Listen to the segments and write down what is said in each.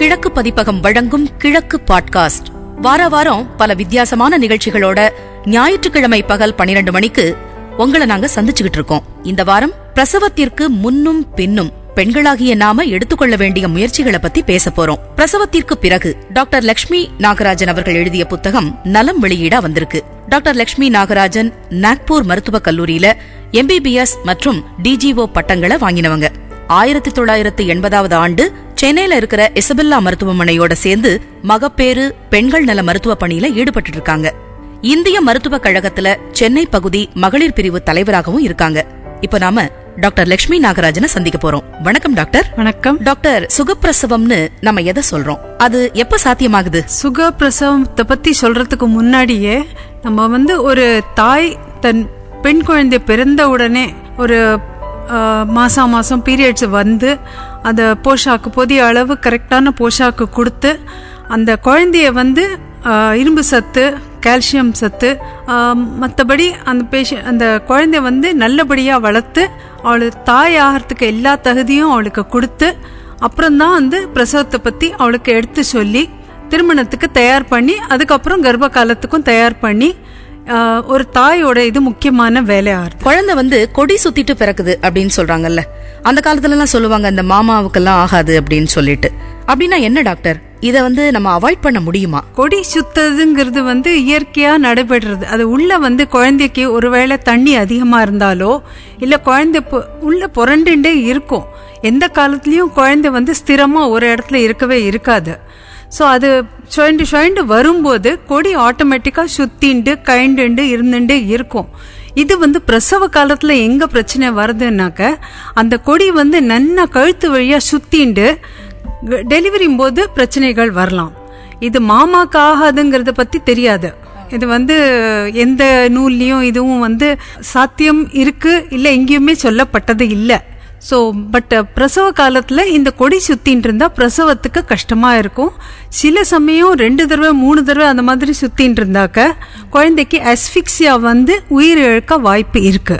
கிழக்கு பதிப்பகம் வழங்கும் கிழக்கு பாட்காஸ்ட் வார வாரம் பல வித்தியாசமான நிகழ்ச்சிகளோட ஞாயிற்றுக்கிழமை பகல் 12 மணிக்கு உங்களை நாங்க சந்திச்சுக்கிட்டு இருக்கோம் இந்த வாரம் பிரசவத்திற்கு முன்னும் பின்னும் பெண்களாகிய நாம எடுத்துக்கொள்ள வேண்டிய முயற்சிகளை பத்தி பேச போறோம் பிரசவத்திற்கு பிறகு டாக்டர் லட்சுமி நாகராஜன் அவர்கள் எழுதிய புத்தகம் நலம் வெளியீடா வந்திருக்கு டாக்டர் லட்சுமி நாகராஜன் நாக்பூர் மருத்துவக் கல்லூரியில எம்பிபிஎஸ் மற்றும் டிஜிஓ பட்டங்களை வாங்கினவங்க ஆயிரத்தி தொள்ளாயிரத்து எண்பதாவது ஆண்டு சென்னையில இருக்கிற இசபெல்லா மருத்துவமனையோட சேர்ந்து மகப்பேறு பெண்கள் நல மருத்துவ பணியில ஈடுபட்டு இருக்காங்க இந்திய மருத்துவக் கழகத்துல சென்னை பகுதி மகளிர் பிரிவு தலைவராகவும் இருக்காங்க இப்ப நாம டாக்டர் லட்சுமி நாகராஜனை சந்திக்க போறோம் வணக்கம் டாக்டர் வணக்கம் டாக்டர் சுகப்பிரசவம்னு நம்ம எதை சொல்றோம் அது எப்ப சாத்தியமாகுது சுக பிரசவத்தை பத்தி சொல்றதுக்கு முன்னாடியே நம்ம வந்து ஒரு தாய் தன் பெண் குழந்தை பிறந்த உடனே ஒரு ஆஹ், மாசா மாசம் பீரியட்ஸ் வந்து அந்த போஷாக்கு போதிய அளவு கரெக்டான போஷாக்கு கொடுத்து அந்த குழந்தைய வந்து ஆஹ், இரும்பு சத்து கால்சியம் சத்து மற்றபடி அந்த பேஷ அந்த குழந்தைய வந்து நல்லபடியாக வளர்த்து அவளுக்கு தாய் ஆகிறதுக்கு எல்லா தகுதியும் அவளுக்கு கொடுத்து அப்புறம்தான் வந்து பிரசவத்தை பற்றி அவளுக்கு எடுத்து சொல்லி திருமணத்துக்கு தயார் பண்ணி அதுக்கப்புறம் கர்ப்ப காலத்துக்கும் தயார் பண்ணி ஆஹ், ஒரு தாயோட இது முக்கியமான வேலை ஆறுது குழந்தை வந்து கொடி சுத்திட்டு பிறக்குது அப்படின்னு சொல்றாங்கல்ல அந்த காலத்துல எல்லாம் சொல்லுவாங்க அந்த மாமாவுக்கெல்லாம் ஆகாது அப்படின்னு சொல்லிட்டு அப்படின்னா என்ன டாக்டர் இத வந்து நம்ம அவாய்ட் பண்ண முடியுமா கொடி சுத்துறதுங்கிறது வந்து இயற்கையா நடைபெறுறது அது உள்ள வந்து குழந்தைக்கு ஒருவேளை தண்ணி அதிகமா இருந்தாலோ இல்ல குழந்தை பொ- உள்ள புரண்டுண்டே இருக்கும் எந்த காலத்துலயும் குழந்தை வந்து ஸ்திரமா ஒரு இடத்துல இருக்கவே இருக்காது ஸோ அது சுழண்டு சுழண்டு வரும்போது கொடி ஆட்டோமேட்டிக்காக சுத்திண்டு கைண்டுண்டு இருந்துட்டே இருக்கும் இது வந்து பிரசவ காலத்துல எங்க பிரச்சனை வருதுன்னாக்க அந்த கொடி வந்து நன்னா கழுத்து வழியா சுத்திண்டு டெலிவரி போது பிரச்சனைகள் வரலாம் இது மாமாக்கு ஆகாதுங்கிறத பத்தி தெரியாது இது வந்து எந்த நூல்லையும் இதுவும் வந்து சாத்தியம் இருக்கு இல்ல எங்கேயுமே சொல்லப்பட்டது இல்ல ஸோ பட் பிரசவ காலத்துல இந்த கொடி சுத்தின்னு இருந்தா பிரசவத்துக்கு கஷ்டமா இருக்கும் சில சமயம் ரெண்டு தடவை மூணு தடவை அந்த மாதிரி சுத்தின்னு இருந்தாக்க குழந்தைக்கு அஸ்பிக்சியா வந்து உயிர் இழக்க வாய்ப்பு இருக்கு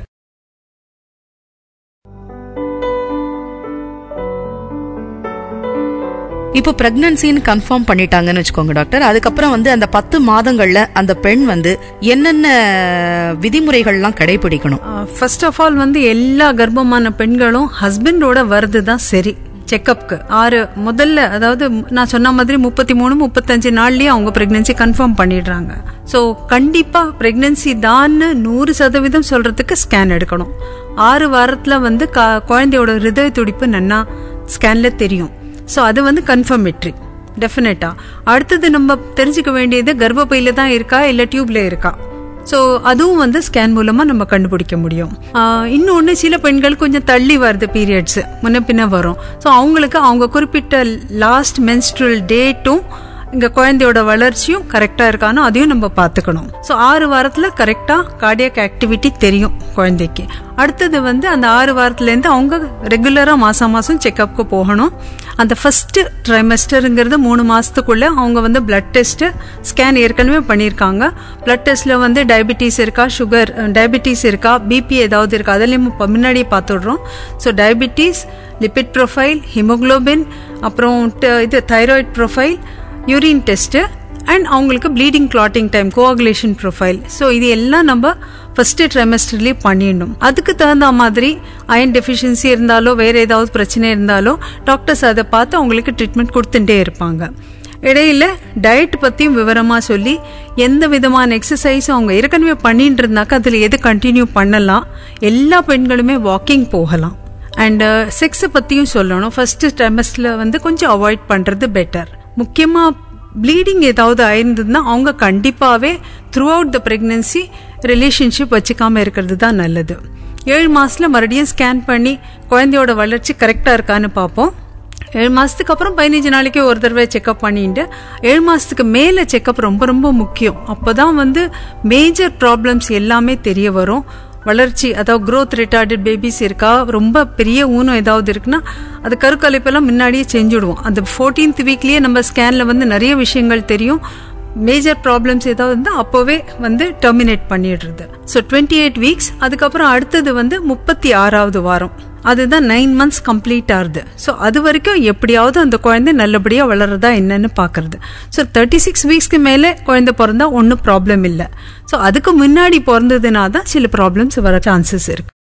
இப்போ பிரெக்னன்சின்னு கன்ஃபார்ம் பண்ணிட்டாங்கன்னு வச்சுக்கோங்க டாக்டர் அதுக்கப்புறம் வந்து அந்த பத்து மாதங்கள்ல அந்த பெண் வந்து என்னென்ன விதிமுறைகள்லாம் கடைபிடிக்கணும் ஃபர்ஸ்ட் ஆஃப் ஆல் வந்து எல்லா கர்ப்பமான பெண்களும் ஹஸ்பண்டோட வருது தான் சரி செக்கப்க்கு ஆறு முதல்ல அதாவது நான் சொன்ன மாதிரி முப்பத்தி மூணு முப்பத்தஞ்சு நாள்லயே அவங்க பிரெக்னன்சி கன்ஃபார்ம் பண்ணிடுறாங்க ஸோ கண்டிப்பா பிரெக்னன்சி தான்னு நூறு சதவீதம் சொல்றதுக்கு ஸ்கேன் எடுக்கணும் ஆறு வாரத்துல வந்து க- குழந்தையோட ஹிருதய துடிப்பு நன்னா ஸ்கேன்ல தெரியும் ஸோ அது வந்து கன்ஃபர்மேட்ரி டெஃபினட்டா அடுத்தது நம்ம தெரிஞ்சுக்க வேண்டியது கர்ப்பப்பையில தான் இருக்கா இல்ல டியூப்ல இருக்கா ஸோ அதுவும் வந்து ஸ்கேன் மூலமா நம்ம கண்டுபிடிக்க முடியும் ஆஹ் இன்னொன்னு சில பெண்கள் கொஞ்சம் தள்ளி வருது பீரியட்ஸ் முன்ன பின்ன வரும் ஸோ அவங்களுக்கு அவங்க குறிப்பிட்ட லாஸ்ட் menstrual டேட்டும் இங்க குழந்தையோட வளர்ச்சியும் கரெக்டா இருக்கானோ அதையும் நம்ம பார்த்துக்கணும் ஸோ ஆறு வாரத்துல கரெக்டா கார்டியக் ஆக்டிவிட்டி தெரியும் குழந்தைக்கு அடுத்தது வந்து அந்த ஆறு வாரத்துல இருந்து அவங்க ரெகுலரா மாசம் மாசம் செக்கப்க்கு போகணும் அந்த ஃபர்ஸ்ட் ட்ரைமஸ்டருங்கிறது மூணு மாசத்துக்குள்ள அவங்க வந்து பிளட் டெஸ்ட் ஸ்கேன் ஏற்கனவே பண்ணியிருக்காங்க பிளட் டெஸ்ட்ல வந்து டயபிட்டிஸ் இருக்கா சுகர் டயபிட்டிஸ் இருக்கா பிபி ஏதாவது இருக்கா அதெல்லாம் இப்ப முன்னாடியே பார்த்துடுறோம் so diabetes lipid profile haemoglobin அப்புறம் ட- இது thyroid profile urine test and அவங்களுக்கு bleeding clotting time coagulation profile so இது எல்லாம் நம்ம ஃபர்ஸ்ட் ட்ரைமஸ்டர்லேயே பண்ணிடணும் அதுக்கு தகுந்த மாதிரி அயன் டெஃபிஷியன்சி இருந்தாலோ வேற ஏதாவது பிரச்சனை இருந்தாலோ டாக்டர்ஸ் அதை பார்த்து அவங்களுக்கு ட்ரீட்மெண்ட் கொடுத்துட்டே இருப்பாங்க இடையில டயட் பத்தியும் விவரமா சொல்லி எந்த விதமான எக்ஸசைஸ் அவங்க ஏற்கனவே பண்ணிட்டு இருந்தாக்க அதுல எது கண்டினியூ பண்ணலாம் எல்லா பெண்களுமே வாக்கிங் போகலாம் அண்ட் செக்ஸை பத்தியும் சொல்லணும் ஃபர்ஸ்ட் ட்ரைமஸ்டர்ல வந்து கொஞ்சம் அவாய்ட் பண்றது பெட்டர் முக்கியமா ப்ளீடிங் ஏதாவது ஆயிருந்ததுன்னா அவங்க கண்டிப்பாவே throughout the pregnancy relationship வச்சுக்காம இருக்கிறது தான் நல்லது ஏழு மாசத்துல மறுபடியும் ஸ்கேன் பண்ணி குழந்தையோட வளர்ச்சி கரெக்டா இருக்கான்னு பார்ப்போம் ஏழு மாசத்துக்கு அப்புறம் பதினஞ்சு நாளைக்கு ஒரு தடவை செக்அப் பண்ணிட்டு ஏழு மாசத்துக்கு மேல செக்அப் ரொம்ப ரொம்ப முக்கியம் அப்பதான் வந்து மேஜர் ப்ராப்ளம்ஸ் எல்லாமே தெரிய வரும் வளர்ச்சி அதாவது growth retarded பேபிஸ் இருக்கா ரொம்ப பெரிய ஊனம் ஏதாவது இருக்குன்னா அது கருக்கலைப்பெல்லாம் முன்னாடியே செஞ்சுடுவோம் அந்த ஃபோர்டீன்த் வீக்லயே நம்ம ஸ்கேன்ல வந்து நிறைய விஷயங்கள் தெரியும் மேஜர் ப்ராப்ளம்ஸ் ஏதாவது இருந்தால் அப்போவே வந்து டெர்மினேட் பண்ணிடுறது ஸோ டுவெண்ட்டி எயிட் வீக்ஸ் அதுக்கப்புறம் அடுத்தது வந்து முப்பத்தி ஆறாவது வாரம் அதுதான் நைன் மந்த்ஸ் கம்ப்ளீட் ஆகுது ஸோ அது வரைக்கும் எப்படியாவது அந்த குழந்தை நல்லபடியாக வளருதா என்னன்னு பார்க்கறது ஸோ தேர்ட்டி சிக்ஸ் வீக்ஸ்க்கு மேலே குழந்தை பிறந்தா ஒன்றும் ப்ராப்ளம் இல்லை ஸோ அதுக்கு முன்னாடி பிறந்ததுனா தான் சில ப்ராப்ளம்ஸ் வர சான்சஸ் இருக்கு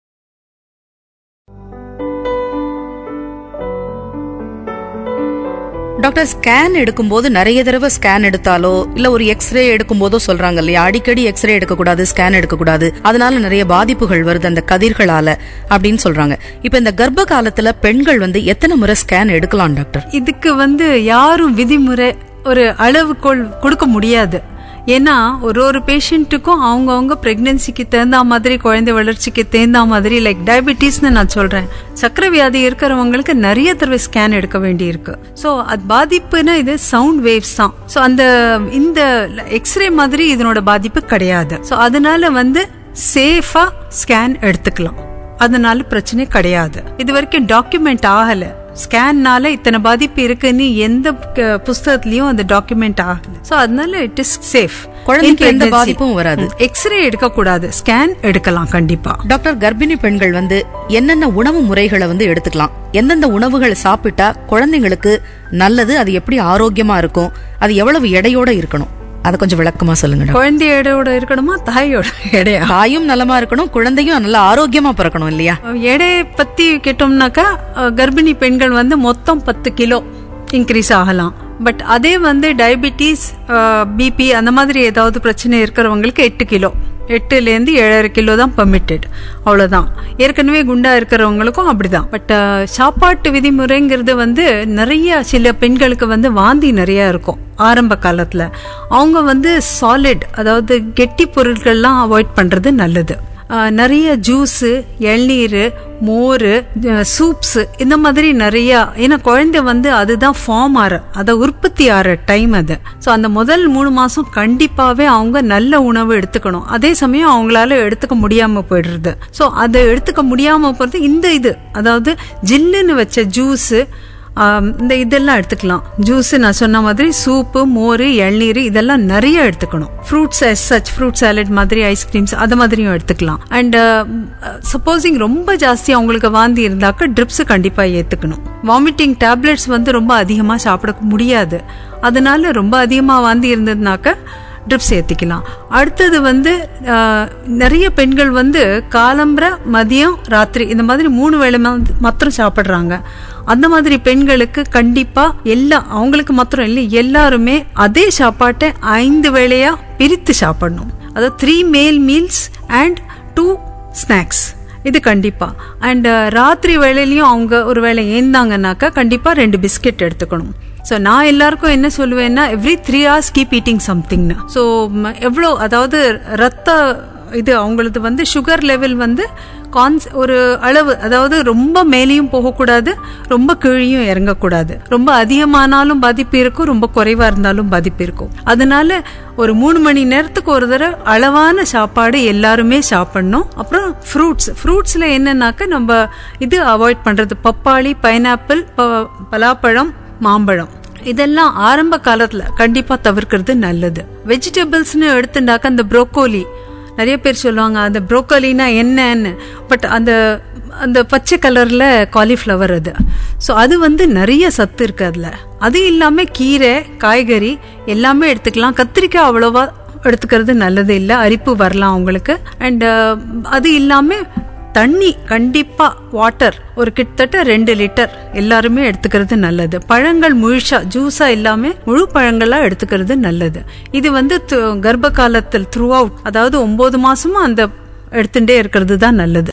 டாக்டர் ஸ்கேன் எடுக்கும்போது நிறைய தடவை ஸ்கேன் எடுத்தாலோ இல்ல ஒரு எக்ஸ்ரே எடுக்கும்போதோ சொல்றாங்க இல்லையா அடிக்கடி எக்ஸ்ரே எடுக்கக்கூடாது ஸ்கேன் எடுக்கக்கூடாது அதனால நிறைய பாதிப்புகள் வருது அந்த கதிர்களால அப்படின்னு சொல்றாங்க இப்ப இந்த கர்ப்ப காலத்துல பெண்கள் வந்து எத்தனை முறை ஸ்கேன் எடுக்கலாம் டாக்டர் இதுக்கு வந்து யாரும் விதிமுறை ஒரு அளவுகோல் கொடுக்க முடியாது ஏன்னா ஒரு ஒரு பேஷண்ட்டுக்கும் அவங்கவுங்க பிரெக்னன்சிக்கு தகுந்த மாதிரி குழந்தை வளர்ச்சிக்கு தகுந்த மாதிரி லைக் டயபிட்டிஸ்னு நான் சொல்றேன் சக்கரை வியாதி இருக்கிறவங்களுக்கு நிறைய தடவை ஸ்கேன் எடுக்க வேண்டி இருக்கு ஸோ அது பாதிப்புனா இது சவுண்ட் வேவ்ஸ் தான் ஸோ அந்த இந்த எக்ஸ்ரே மாதிரி இதனோட பாதிப்பு கிடையாது ஸோ அதனால வந்து சேஃபா ஸ்கேன் எடுத்துக்கலாம் அதனால பிரச்சனை கிடையாது இது வரைக்கும் டாக்குமெண்ட் ஆகல ஸ்கேன்னால இத்தனை பாதிப்பு இருக்குன்னு எந்த க- புஸ்தகத்திலயும் அந்த டாக்குமெண்ட் ஆகல சோ அதனால இட் இஸ் சேஃப் குழந்தைக்கு எந்த பாதிப்பும் வராது. எக்ஸ்ரே எடுக்க கூடாது ஸ்கேன் எடுக்கலாம் கண்டிப்பா டாக்டர் கர்ப்பிணி பெண்கள் வந்து என்னென்ன உணவு முறைகளை வந்து எடுத்துக்கலாம் எந்தெந்த உணவுகள் சாப்பிட்டா குழந்தைங்களுக்கு நல்லது அது எப்படி ஆரோக்கியமா இருக்கும் அது எவ்வளவு எடையோட இருக்கணும் அதை கொஞ்சம் விளக்கமா சொல்லுங்க டாக்டர். குழந்தை எடையோட இருக்கணுமா தாயோட எடையா தாயும் நலமா இருக்கணும் குழந்தையும் நல்லா ஆரோக்கியமா பிறக்கணும் இல்லையா எடையை பத்தி கேட்டோம்னாக்கா அஹ், கர்ப்பிணி பெண்கள் வந்து மொத்தம் பத்து கிலோ இன்க்ரீஸ் ஆகலாம் பட் அதே வந்து டயபிட்டிஸ் பிபி அந்த மாதிரி ஏதாவது பிரச்சனை இருக்கிறவங்களுக்கு எட்டு கிலோ எட்டுலேருந்து ஏழரை கிலோ தான் பர்மிட்டட் அவ்வளோதான் ஏற்கனவே குண்டா இருக்கிறவங்களுக்கும் அப்படிதான் பட் சாப்பாட்டு விதிமுறைங்கிறது வந்து நிறைய சில பெண்களுக்கு வந்து வாந்தி நிறைய இருக்கும் ஆரம்ப காலத்தில் அவங்க வந்து சாலிட் அதாவது கெட்டி பொருட்கள்லாம் அவாய்ட் பண்ணுறது நல்லது ஆஹ் நிறைய ஜூஸு இளநீர் மோர் சூப்ஸ் இந்த மாதிரி நிறைய ஏன்னா குழந்தை வந்து அதுதான் ஃபார்ம் ஆற அதை உற்பத்தி ஆற டைம் அது ஸோ அந்த முதல் மூணு மாசம் கண்டிப்பாவே அவங்க நல்ல உணவு எடுத்துக்கணும் அதே சமயம் அவங்களால எடுத்துக்க முடியாம போயிடுறது ஸோ அதை எடுத்துக்க முடியாம போறது இந்த இது அதாவது ஜில்லுன்னு வச்ச ஜூஸு ஆம், இந்த இதெல்லாம் எடுத்துக்கலாம் ஜூஸ் நான் சொன்ன மாதிரி சூப்பு மோர் இளநீர் இதெல்லாம் நிறைய எடுத்துக்கணும் fruits as such fruit salad மாதிரி ஐஸ்கிரீம்ஸ் அது மாதிரியும் எடுத்துக்கலாம் அண்ட் சப்போஸிங் ரொம்ப ஜாஸ்தி அவங்களுக்கு வாந்தி இருந்தாக்க ட்ரிப்ஸ் கண்டிப்பா ஏத்துக்கணும் வாமிட்டிங் டேப்லெட்ஸ் வந்து ரொம்ப அதிகமா சாப்பிட முடியாது அதனால ரொம்ப அதிகமா வாந்தி இருந்ததுனாக்க ட்ரிப்ஸ் ஏற்றிக்கலாம் அடுத்தது வந்து ஆஹ், நிறைய பெண்கள் வந்து காலம்பர மதியம் ராத்திரி இந்த மாதிரி மூணு வேளை மா- மாத்திரம் சாப்பிட்றாங்க அந்த மாதிரி பெண்களுக்கு கண்டிப்பா எல்லா அவங்களுக்கு மாத்திரம் இல்லை எல்லாருமே அதே சாப்பாட்டை ஐந்து வேளையா பிரித்து சாப்பிடணும் அதாவது த்ரீ மேல் மீல்ஸ் அண்ட் டூ ஸ்நாக்ஸ் இது கண்டிப்பா அண்ட் ராத்திரி வேளையிலயும் அவங்க ஒரு வேளை ஏந்தாங்கன்னாக்கா கண்டிப்பா ரெண்டு பிஸ்கெட் எடுத்துக்கணும் ஸோ நான் எல்லாருக்கும் என்ன சொல்லுவேன்னா every three hours keep eating சம்திங்னு ஸோ எவ்வளோ அதாவது ரத்த இது அவங்களது வந்து சுகர் லெவல் வந்து கான்ஸ் ஒரு அளவு அதாவது ரொம்ப மேலேயும் போகக்கூடாது ரொம்ப கீழையும் இறங்கக்கூடாது ரொம்ப அதிகமானாலும் பாதிப்பு இருக்கும் ரொம்ப குறைவா இருந்தாலும் பாதிப்பு இருக்கும் அதனால ஒரு மூணு மணி நேரத்துக்கு ஒரு தடவை அளவான சாப்பாடு எல்லாருமே சாப்பிடணும் அப்புறம் ஃப்ரூட்ஸ் ஃப்ரூட்ஸ்ல என்னன்னாக்க நம்ம இது அவாய்ட் பண்றது பப்பாளி பைனாப்பிள் பலாப்பழம் மாம்பழம் இதெல்லாம் ஆரம்ப காலத்துல கண்டிப்பா தவிர்க்கிறது நல்லது வெஜிடபிள்ஸ்னு எடுத்துட்டாக்க அந்த ப்ரோக்கோலி நிறைய பேர் சொல்லுவாங்க அந்த ப்ரோக்கோலினா என்னன்னு பட் அந்த அந்த பச்சை கலர்ல காலிஃப்ளவர் அது ஸோ அது வந்து நிறைய சத்து இருக்கு அதுல அது இல்லாம கீரை காய்கறி எல்லாமே எடுத்துக்கலாம் கத்திரிக்காய் அவ்வளோவா எடுத்துக்கிறது நல்லது இல்லை அரிப்பு வரலாம் அவங்களுக்கு அண்ட் அது இல்லாம தண்ணி கண்டிப்பா வாட்டர் ஒரு கிட்டத்தட்ட ரெண்டு லிட்டர் எல்லாருமே எடுத்துக்கிறது நல்லது பழங்கள் முழுசா ஜூஸா இல்லாம முழு பழங்களா எடுத்துக்கிறது நல்லது இது வந்து து- கர்ப்ப காலத்தில் த்ரூ அவுட் அதாவது ஒன்பது மாசமும் அந்த எடுத்துட்டே இருக்கிறது தான் நல்லது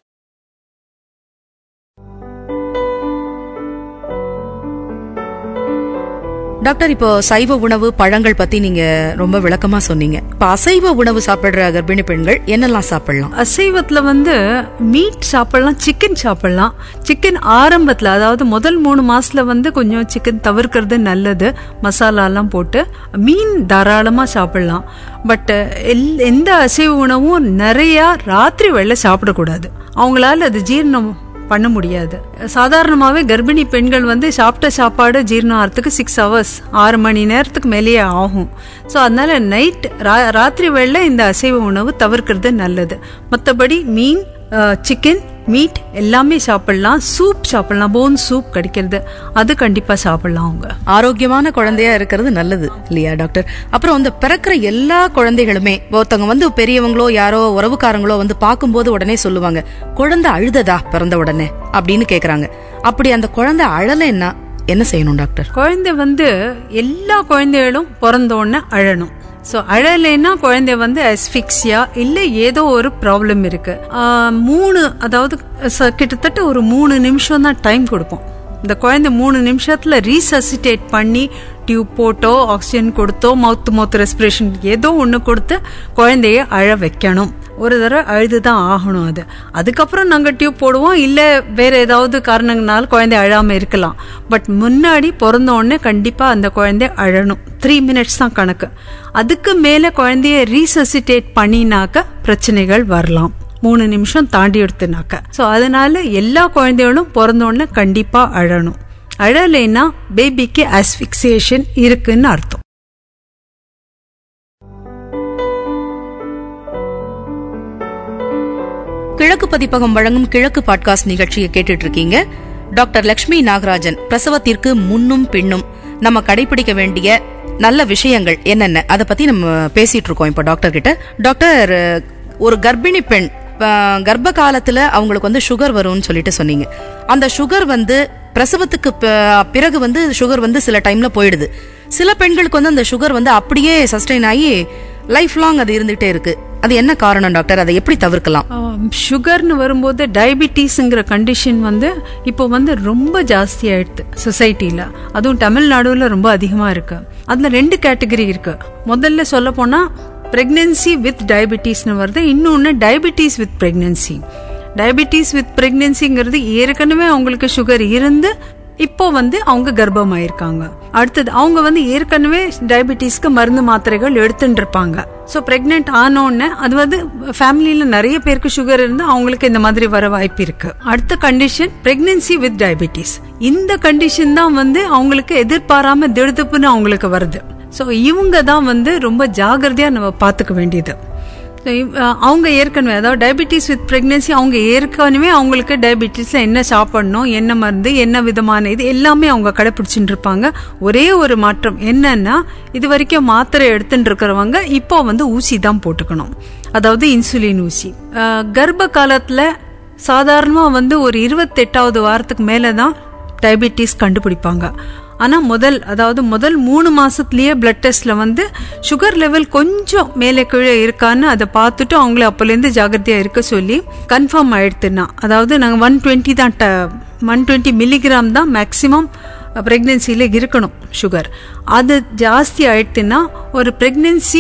டாக்டர் இப்போ சைவ உணவு பழங்கள் பத்தி நீங்க ரொம்ப விளக்கமா சொன்னீங்க இப்ப அசைவ உணவு சாப்பிடுற கர்ப்பிணி பெண்கள் என்னெல்லாம் சாப்பிடலாம் அசைவத்துல வந்து மீட் சாப்பிடலாம் சிக்கன் சாப்பிடலாம் சிக்கன் ஆரம்பத்துல அதாவது முதல் மூணு மாசத்துல வந்து கொஞ்சம் சிக்கன் தவிர்க்கிறது நல்லது மசாலாலாம் போட்டு மீன் தாராளமா சாப்பிடலாம் பட் எந்த அசைவ உணவும் நிறைய ராத்திரி வேளை சாப்பிடக்கூடாது அவங்களால அது ஜீரணம் பண்ண முடியாது சாதாரணமாகவே கர்ப்பிணி பெண்கள் வந்து சாப்பிட்ட சாப்பாடு ஜீரணம் ஆகிறதுக்கு சிக்ஸ் ஹவர்ஸ் ஆறு மணி நேரத்துக்கு மேலேயே ஆகும் ஸோ அதனால நைட் ராத்திரி வேளை இந்த அசைவ உணவு தவிர்க்கிறது நல்லது மற்றபடி மீன் சிக்கன் மீட் எல்லாமே சாப்பிடலாம் சூப் சாப்பிடலாம் போன் சூப் கிடைக்கிறது அது கண்டிப்பா சாப்பிடலாம் அவங்க ஆரோக்கியமான குழந்தையா இருக்கிறது நல்லது இல்லையா டாக்டர் அப்புறம் அந்த பிறக்கிற எல்லா குழந்தைகளுமே ஒருத்தவங்க வந்து பெரியவங்களோ யாரோ உறவுக்காரங்களோ வந்து பார்க்கும்போது உடனே சொல்லுவாங்க குழந்தை அழுததா பிறந்த உடனே அப்படின்னு கேக்குறாங்க அப்படி அந்த குழந்தை அழலைன்னா என்ன செய்யணும் டாக்டர் குழந்தை வந்து எல்லா குழந்தைகளும் பிறந்த உடனே அழணும் ஸோ அழலைன்னா குழந்தை வந்து அஸ்பிக்சியா இல்லை ஏதோ ஒரு ப்ராப்ளம் இருக்கு ஆஹ் மூணு அதாவது ச- கிட்டத்தட்ட ஒரு மூணு நிமிஷம் தான் டைம் கொடுப்போம் இந்த குழந்தை மூணு நிமிஷத்துல ரீசசிட்டேட் பண்ணி டியூப் போட்டோ ஆக்சிஜன் கொடுத்தோ மவுத் மவுத் ரெஸ்பிரேஷன் ஏதோ ஒன்று கொடுத்து குழந்தைய அழ வைக்கணும் ஒரு தடவை அழுது தான் ஆகணும் அது அதுக்கப்புறம் நாங்கள் டியூப் போடுவோம் இல்லை வேற ஏதாவது காரணங்களால குழந்தை அழாம இருக்கலாம் பட் முன்னாடி பிறந்த உடனே கண்டிப்பாக அந்த குழந்தை அழணும் த்ரீ மினிட்ஸ் தான் கணக்கு அதுக்கு மேலே குழந்தைய ரீசசிட்டேட் பண்ணினாக்க பிரச்சனைகள் வரலாம் மூணு நிமிஷம் தாண்டி எடுத்துனாக்க ஸோ அதனால எல்லா குழந்தைகளும் பிறந்த உடனே கண்டிப்பாக அழணும் அழலைன்னா பேபிக்கு அஸ்பிக்சியேஷன் இருக்குன்னு அர்த்தம் கிழக்கு பதிப்பகம் வழங்கும் கிழக்கு பாட்காஸ்ட் நிகழ்ச்சியை கேட்டுட்டு இருக்கீங்க டாக்டர் லட்சுமி நாகராஜன் பிரசவத்திற்கு முன்னும் பின்னும் நம்ம கடைபிடிக்க வேண்டிய நல்ல விஷயங்கள் என்னென்ன அதை பத்தி நம்ம பேசிட்டு இருக்கோம் இப்ப டாக்டர் கிட்ட டாக்டர் ஒரு கர்ப்பிணி பெண் அஹ், கர்ப்ப காலத்துல அவங்களுக்கு வந்து சுகர் வரும்னு சொல்லிட்டு சொன்னீங்க அந்த சுகர் வந்து பிரசவத்துக்கு ப- பிறகு வந்து சுகர் வந்து சில டைம்ல போயிடுது சில பெண்களுக்கு வந்து அந்த சுகர் வந்து அப்படியே சஸ்டெயின் ஆகி லைஃப் லாங் அது இருந்துகிட்டே இருக்கு அது என்ன காரணம் டாக்டர் அதை எப்படி தவிர்க்கலாம் சுகர்னு வரும்போது டயபிட்டிஸ்ங்கிற கண்டிஷன் வந்து இப்போ வந்து ரொம்ப ஜாஸ்தி ஆயிடுது சொசைட்டியில் அதுவும் தமிழ்நாடுல ரொம்ப அதிகமாக இருக்கு அதில் ரெண்டு கேட்டகரி இருக்கு முதல்ல சொல்ல போனால் ப்ரெக்னென்சி வித் டயபிட்டிஸ்னு வருது இன்னொன்று diabetes with pregnancy diabetes with ப்ரெக்னென்சிங்கிறது ஏற்கனவே அவங்களுக்கு சுகர் இருந்து இப்போ வந்து அவங்க கர்ப்பமாயிருக்காங்க அடுத்தது அவங்க வந்து ஏற்கனவே டயபிட்டிஸ்க்கு மருந்து மாத்திரைகள் எடுத்துட்டு இருப்பாங்க ஸோ பிரெக்னென்ட் ஆனோடனே அது வந்து ஃபேமிலியில் நிறைய பேருக்கு சுகர் இருந்து அவங்களுக்கு இந்த மாதிரி வர வாய்ப்பு இருக்கு அடுத்த கண்டிஷன் பிரெக்னன்சி வித் டயபிட்டிஸ் இந்த கண்டிஷன் தான் வந்து அவங்களுக்கு எதிர்பாராம திடுதுப்புன்னு அவங்களுக்கு வருது ஸோ இவங்க தான் வந்து ரொம்ப ஜாகிரதையா நம்ம பார்த்துக்க வேண்டியது So, இவ்- அஹ் அவங்க ஏற்கனவே அதாவது டயபிட்டிஸ் வித் பிரெக்னன்சி அவங்க ஏற்கனவே அவங்களுக்கு டயபிட்டிஸ்ல என்ன சாப்பிடணும் என்ன மருந்து என்ன விதமான இது எல்லாமே அவங்க கடைபிடிச்சிட்டு இருப்பாங்க ஒரே ஒரு மாற்றம் என்னன்னா இது வரைக்கும் மாத்திரை எடுத்துட்டு இருக்கிறவங்க இப்போ வந்து ஊசி தான் போட்டுக்கணும் அதாவது இன்சுலின் ஊசி அஹ் கர்ப்ப காலத்துல சாதாரணமா வந்து ஒரு இருபத்தெட்டாவது வாரத்துக்கு மேல தான் டயபிட்டிஸ் கண்டுபிடிப்பாங்க ஆனா முதல் அதாவது முதல் மூணு மாசத்துலயே பிளட் டெஸ்ட்ல வந்து சுகர் லெவல் கொஞ்சம் மேலே கீழே இருக்கான்னு அதை பார்த்துட்டு அவங்கள அப்போலேருந்து ஜாகிரதையா இருக்க சொல்லி கன்ஃபார்ம் ஆயிடுத்துன்னா அதாவது நாங்கள் ஒன் டுவெண்ட்டி தான் ஒன் டுவெண்ட்டி மில்லிகிராம் தான் மேக்சிமம் ப்ரெக்னென்சியில் இருக்கணும் சுகர் அது ஜாஸ்தி ஆயிடுத்துன்னா ஒரு ப்ரெக்னென்சி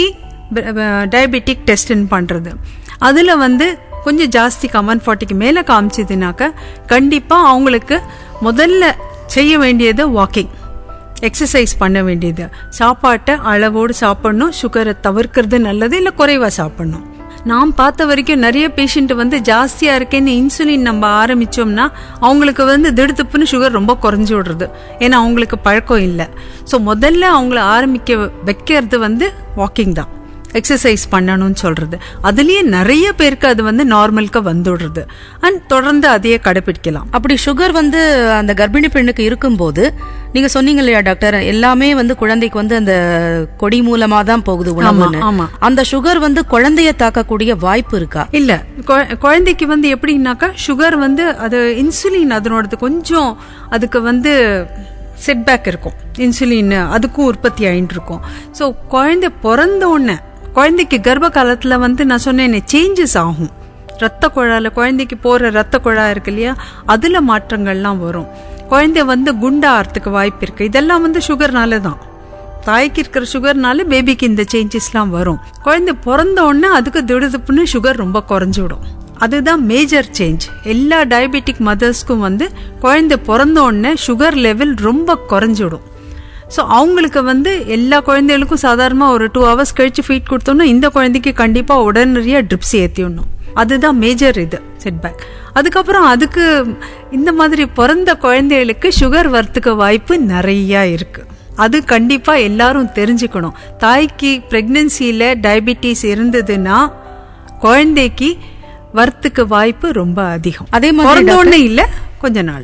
டயபெட்டிக் டெஸ்ட்னு பண்ணுறது அதில் வந்து கொஞ்சம் ஜாஸ்தி ஒன் ஃபார்ட்டிக்கு மேலே காமிச்சதுனாக்க கண்டிப்பாக அவங்களுக்கு முதல்ல செய்ய வேண்டியது வாக்கிங் எக்ஸசைஸ் பண்ண வேண்டியது சாப்பாட்டை அளவோடு சாப்பிடணும் சுகரை தவிர்க்கிறது நல்லது இல்லை குறைவாக சாப்பிடணும் நாம் பார்த்த வரைக்கும் நிறைய பேஷண்ட் வந்து ஜாஸ்தியா இருக்கேன்னு இன்சுலின் நம்ம ஆரம்பிச்சோம்னா அவங்களுக்கு வந்து திடுத்துப்புன்னு சுகர் ரொம்ப குறைஞ்சு விடுறது ஏன்னா அவங்களுக்கு பழக்கம் இல்லை ஸோ முதல்ல அவங்கள ஆரம்பிக்க வைக்கிறது வந்து வாக்கிங் தான் எக்ஸசைஸ் பண்ணணும்னு சொல்றது அதுலயே நிறைய பேருக்கு அது வந்து நார்மலுக்கு வந்துடுறது அண்ட் தொடர்ந்து அதையே கடைபிடிக்கலாம் அப்படி சுகர் வந்து அந்த கர்ப்பிணி பெண்ணுக்கு இருக்கும்போது நீங்க சொன்னீங்க இல்லையா டாக்டர் எல்லாமே வந்து குழந்தைக்கு வந்து அந்த கொடி மூலமா தான் போகுது உணவுன்னு ஆமா. அந்த சுகர் வந்து குழந்தைய தாக்கக்கூடிய வாய்ப்பு இருக்கா இல்ல குழ- குழந்தைக்கு வந்து எப்படின்னாக்கா சுகர் வந்து அது இன்சுலின் அதனோடது கொஞ்சம் அதுக்கு வந்து செட்பேக் இருக்கும் இன்சுலின் அதுக்கும் உற்பத்தி ஆயிட்டு இருக்கும் ஸோ குழந்தை பிறந்த உடனே குழந்தைக்கு கர்ப்ப காலத்துல வந்து நான் சொன்னேனே சேஞ்சஸ் ஆகும் ரத்த குழால குழந்தைக்கு போற ரத்த குழா இருக்கு இல்லையா அதுல மாற்றங்கள்லாம் வரும் குழந்தை வந்து குண்டாகிறதுக்கு வாய்ப்பு இருக்கு இதெல்லாம் வந்து சுகர்னால தான் தாய்க்கு இருக்கிற சுகர்னால பேபிக்கு இந்த சேஞ்சஸ்லாம் வரும் குழந்தை பிறந்த உடனே அதுக்கு திடுதுப்புன்னு சுகர் ரொம்ப குறைஞ்சு விடும் அதுதான் மேஜர் சேஞ்ச் எல்லா டயபெட்டிக் மதர்ஸ்க்கும் வந்து குழந்தை பிறந்த உடனே சுகர் லெவல் ரொம்ப குறைஞ்சிடும் ஸோ அவங்களுக்கு வந்து எல்லா குழந்தைகளுக்கும் சாதாரணமாக ஒரு டூ ஹவர்ஸ் கழிச்சு ஃபீட் கொடுத்தோம்னா இந்த குழந்தைக்கு கண்டிப்பாக உடனடியாக ட்ரிப்ஸ் ஏற்றிடணும் அதுதான் மேஜர் இது செட்பேக் அதுக்கப்புறம் அதுக்கு இந்த மாதிரி பிறந்த குழந்தைகளுக்கு சுகர் வரத்துக்கு வாய்ப்பு நிறையா இருக்கு அது கண்டிப்பா எல்லாரும் தெரிஞ்சுக்கணும் தாய்க்கு பிரெக்னன்சியில டயபிட்டிஸ் இருந்ததுன்னா குழந்தைக்கு வரத்துக்கு வாய்ப்பு ரொம்ப அதிகம் அதே மாதிரி பிறந்த டாக்டர், உடனே இல்ல கொஞ்ச நாள்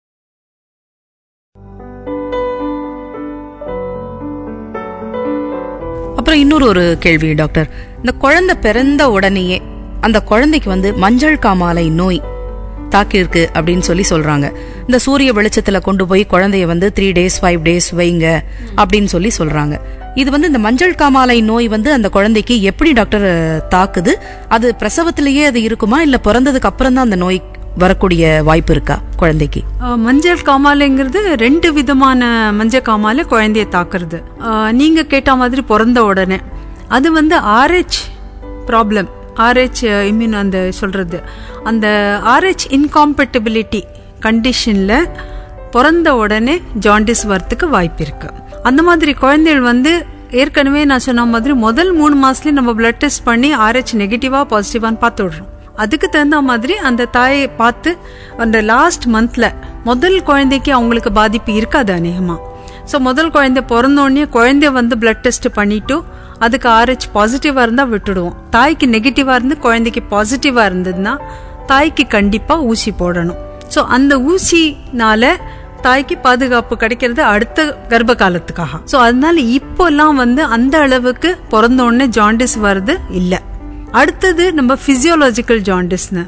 அப்புறம் இன்னொரு ஒரு கேள்வி டாக்டர் இந்த குழந்தை பிறந்த உடனேயே அந்த குழந்தைக்கு வந்து மஞ்சள் காமாலை நோய் தாக்கியிருக்கு அப்படின்னு சொல்லி சொல்றாங்க இந்த சூரிய வெளிச்சத்துல கொண்டு போய் குழந்தைய வந்து த்ரீ டேஸ் ஃபைவ் டேஸ் வைங்க அப்படின்னு சொல்லி சொல்றாங்க இது வந்து இந்த மஞ்சள் காமாலை நோய் வந்து அந்த குழந்தைக்கு எப்படி டாக்டர் அஹ், தாக்குது அது பிரசவத்திலேயே அது இருக்குமா இல்ல பிறந்ததுக்கு அப்புறம் தான் அந்த நோய் வரக்கூடிய வாய்ப்பு இருக்கா குழந்தைக்கு ஆஹ் மஞ்சள் காமாலைங்கிறது ரெண்டு விதமான மஞ்சள் காமாலை குழந்தைய தாக்குறது ஆஹ் நீங்க கேட்ட மாதிரி பிறந்த உடனே அது வந்து ஆர்ஹெச் ப்ராப்ளம் ஆர்ஹெச் இம்யூன் அந்த சொல்றது அந்த ஆர்ஹெச் இன்காம்பட்டபிலிட்டி கண்டிஷன்ல பிறந்த உடனே ஜாண்டிஸ் வரத்துக்கு வாய்ப்பு இருக்கு அந்த மாதிரி குழந்தைகள் வந்து ஏற்கனவே நான் சொன்ன மாதிரி முதல் மூணு மாசத்துலயே நம்ம பிளட் டெஸ்ட் பண்ணி ஆர்ஹெச் நெகட்டிவா பாசிட்டிவான்னு பார்த்து விடுறோம் அதுக்கு தகுந்த மாதிரி அந்த தாயை பார்த்து அந்த லாஸ்ட் மந்த்ல முதல் குழந்தைக்கு அவங்களுக்கு பாதிப்பு இருக்காது அநேகமா ஸோ முதல் குழந்தை பிறந்தோடனே குழந்தைய வந்து பிளட் டெஸ்ட் பண்ணிட்டு அதுக்கு ஆர்ஹெச் பாசிட்டிவா இருந்தா விட்டுடுவோம் தாய்க்கு நெகட்டிவா இருந்து குழந்தைக்கு பாசிட்டிவா இருந்ததுன்னா தாய்க்கு கண்டிப்பா ஊசி போடணும் ஸோ அந்த ஊசினால தாய்க்கு பாதுகாப்பு கிடைக்கிறது அடுத்த கர்ப்ப காலத்துக்காக ஸோ அதனால இப்போல்லாம் வந்து அந்த அளவுக்கு பிறந்த உடனே ஜாண்டிஸ் வருது இல்லை அடுத்தது நம்ம பிசியோலாஜிக்கல் ஜாண்டிஸ்னு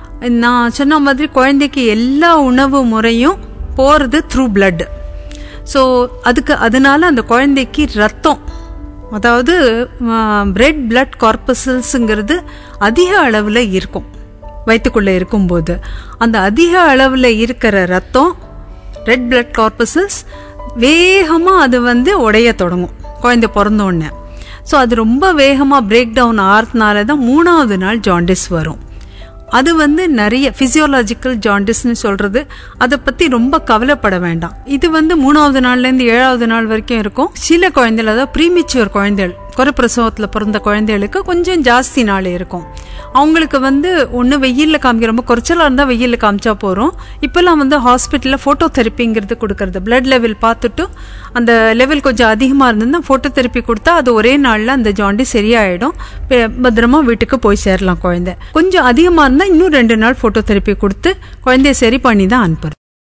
நான் சொன்ன மாதிரி குழந்தைக்கு எல்லா உணவு முறையும் போறது த்ரூ blood ஸோ அதுக்கு அதனால அந்த குழந்தைக்கு ரத்தம் அதாவது ரெட் blood கார்பசல்ஸுங்கிறது அதிக அளவில் இருக்கும் வயிற்றுக்குள்ளே இருக்கும்போது அந்த அதிக அளவில் இருக்கிற ரத்தம் ரெட் blood கார்பசல்ஸ் வேகமாக அது வந்து உடைய தொடங்கும் குழந்தை பிறந்த உடனே ஸோ அது ரொம்ப வேகமாக பிரேக் டவுன் ஆகிறதுனால தான் மூணாவது நாள் ஜாண்டிஸ் வரும் அது வந்து நிறைய பிசியோலாஜிக்கல் ஜாண்டிஸ்னு சொல்றது அதை பத்தி ரொம்ப கவலைப்பட வேண்டாம் இது வந்து மூணாவது நாள்ல இருந்து ஏழாவது நாள் வரைக்கும் இருக்கும் சில குழந்தைகள் அதாவது ப்ரீமிச்சுவர் குழந்தைகள் குறைப்பிரசவத்தில் பிறந்த குழந்தைகளுக்கு கொஞ்சம் ஜாஸ்தி நாள் இருக்கும் அவங்களுக்கு வந்து ஒன்று வெயிலில் காமிக்க ரொம்ப குறைச்சலாக இருந்தால் வெயிலில் காமிச்சா போகிறோம் இப்போல்லாம் வந்து ஹாஸ்பிட்டலில் ஃபோட்டோ தெரப்பிங்கிறது கொடுக்கறது பிளட் லெவல் பார்த்துட்டு அந்த லெவல் கொஞ்சம் அதிகமாக இருந்ததுன்னா ஃபோட்டோ தெரப்பி கொடுத்தா அது ஒரே நாளில் அந்த ஜாண்டி சரியாயிடும் பே- பத்திரமா வீட்டுக்கு போய் சேரலாம் குழந்தை கொஞ்சம் அதிகமாக இருந்தால் இன்னும் ரெண்டு நாள் ஃபோட்டோ தெரப்பி கொடுத்து குழந்தைய சரி பண்ணி தான் அனுப்புறது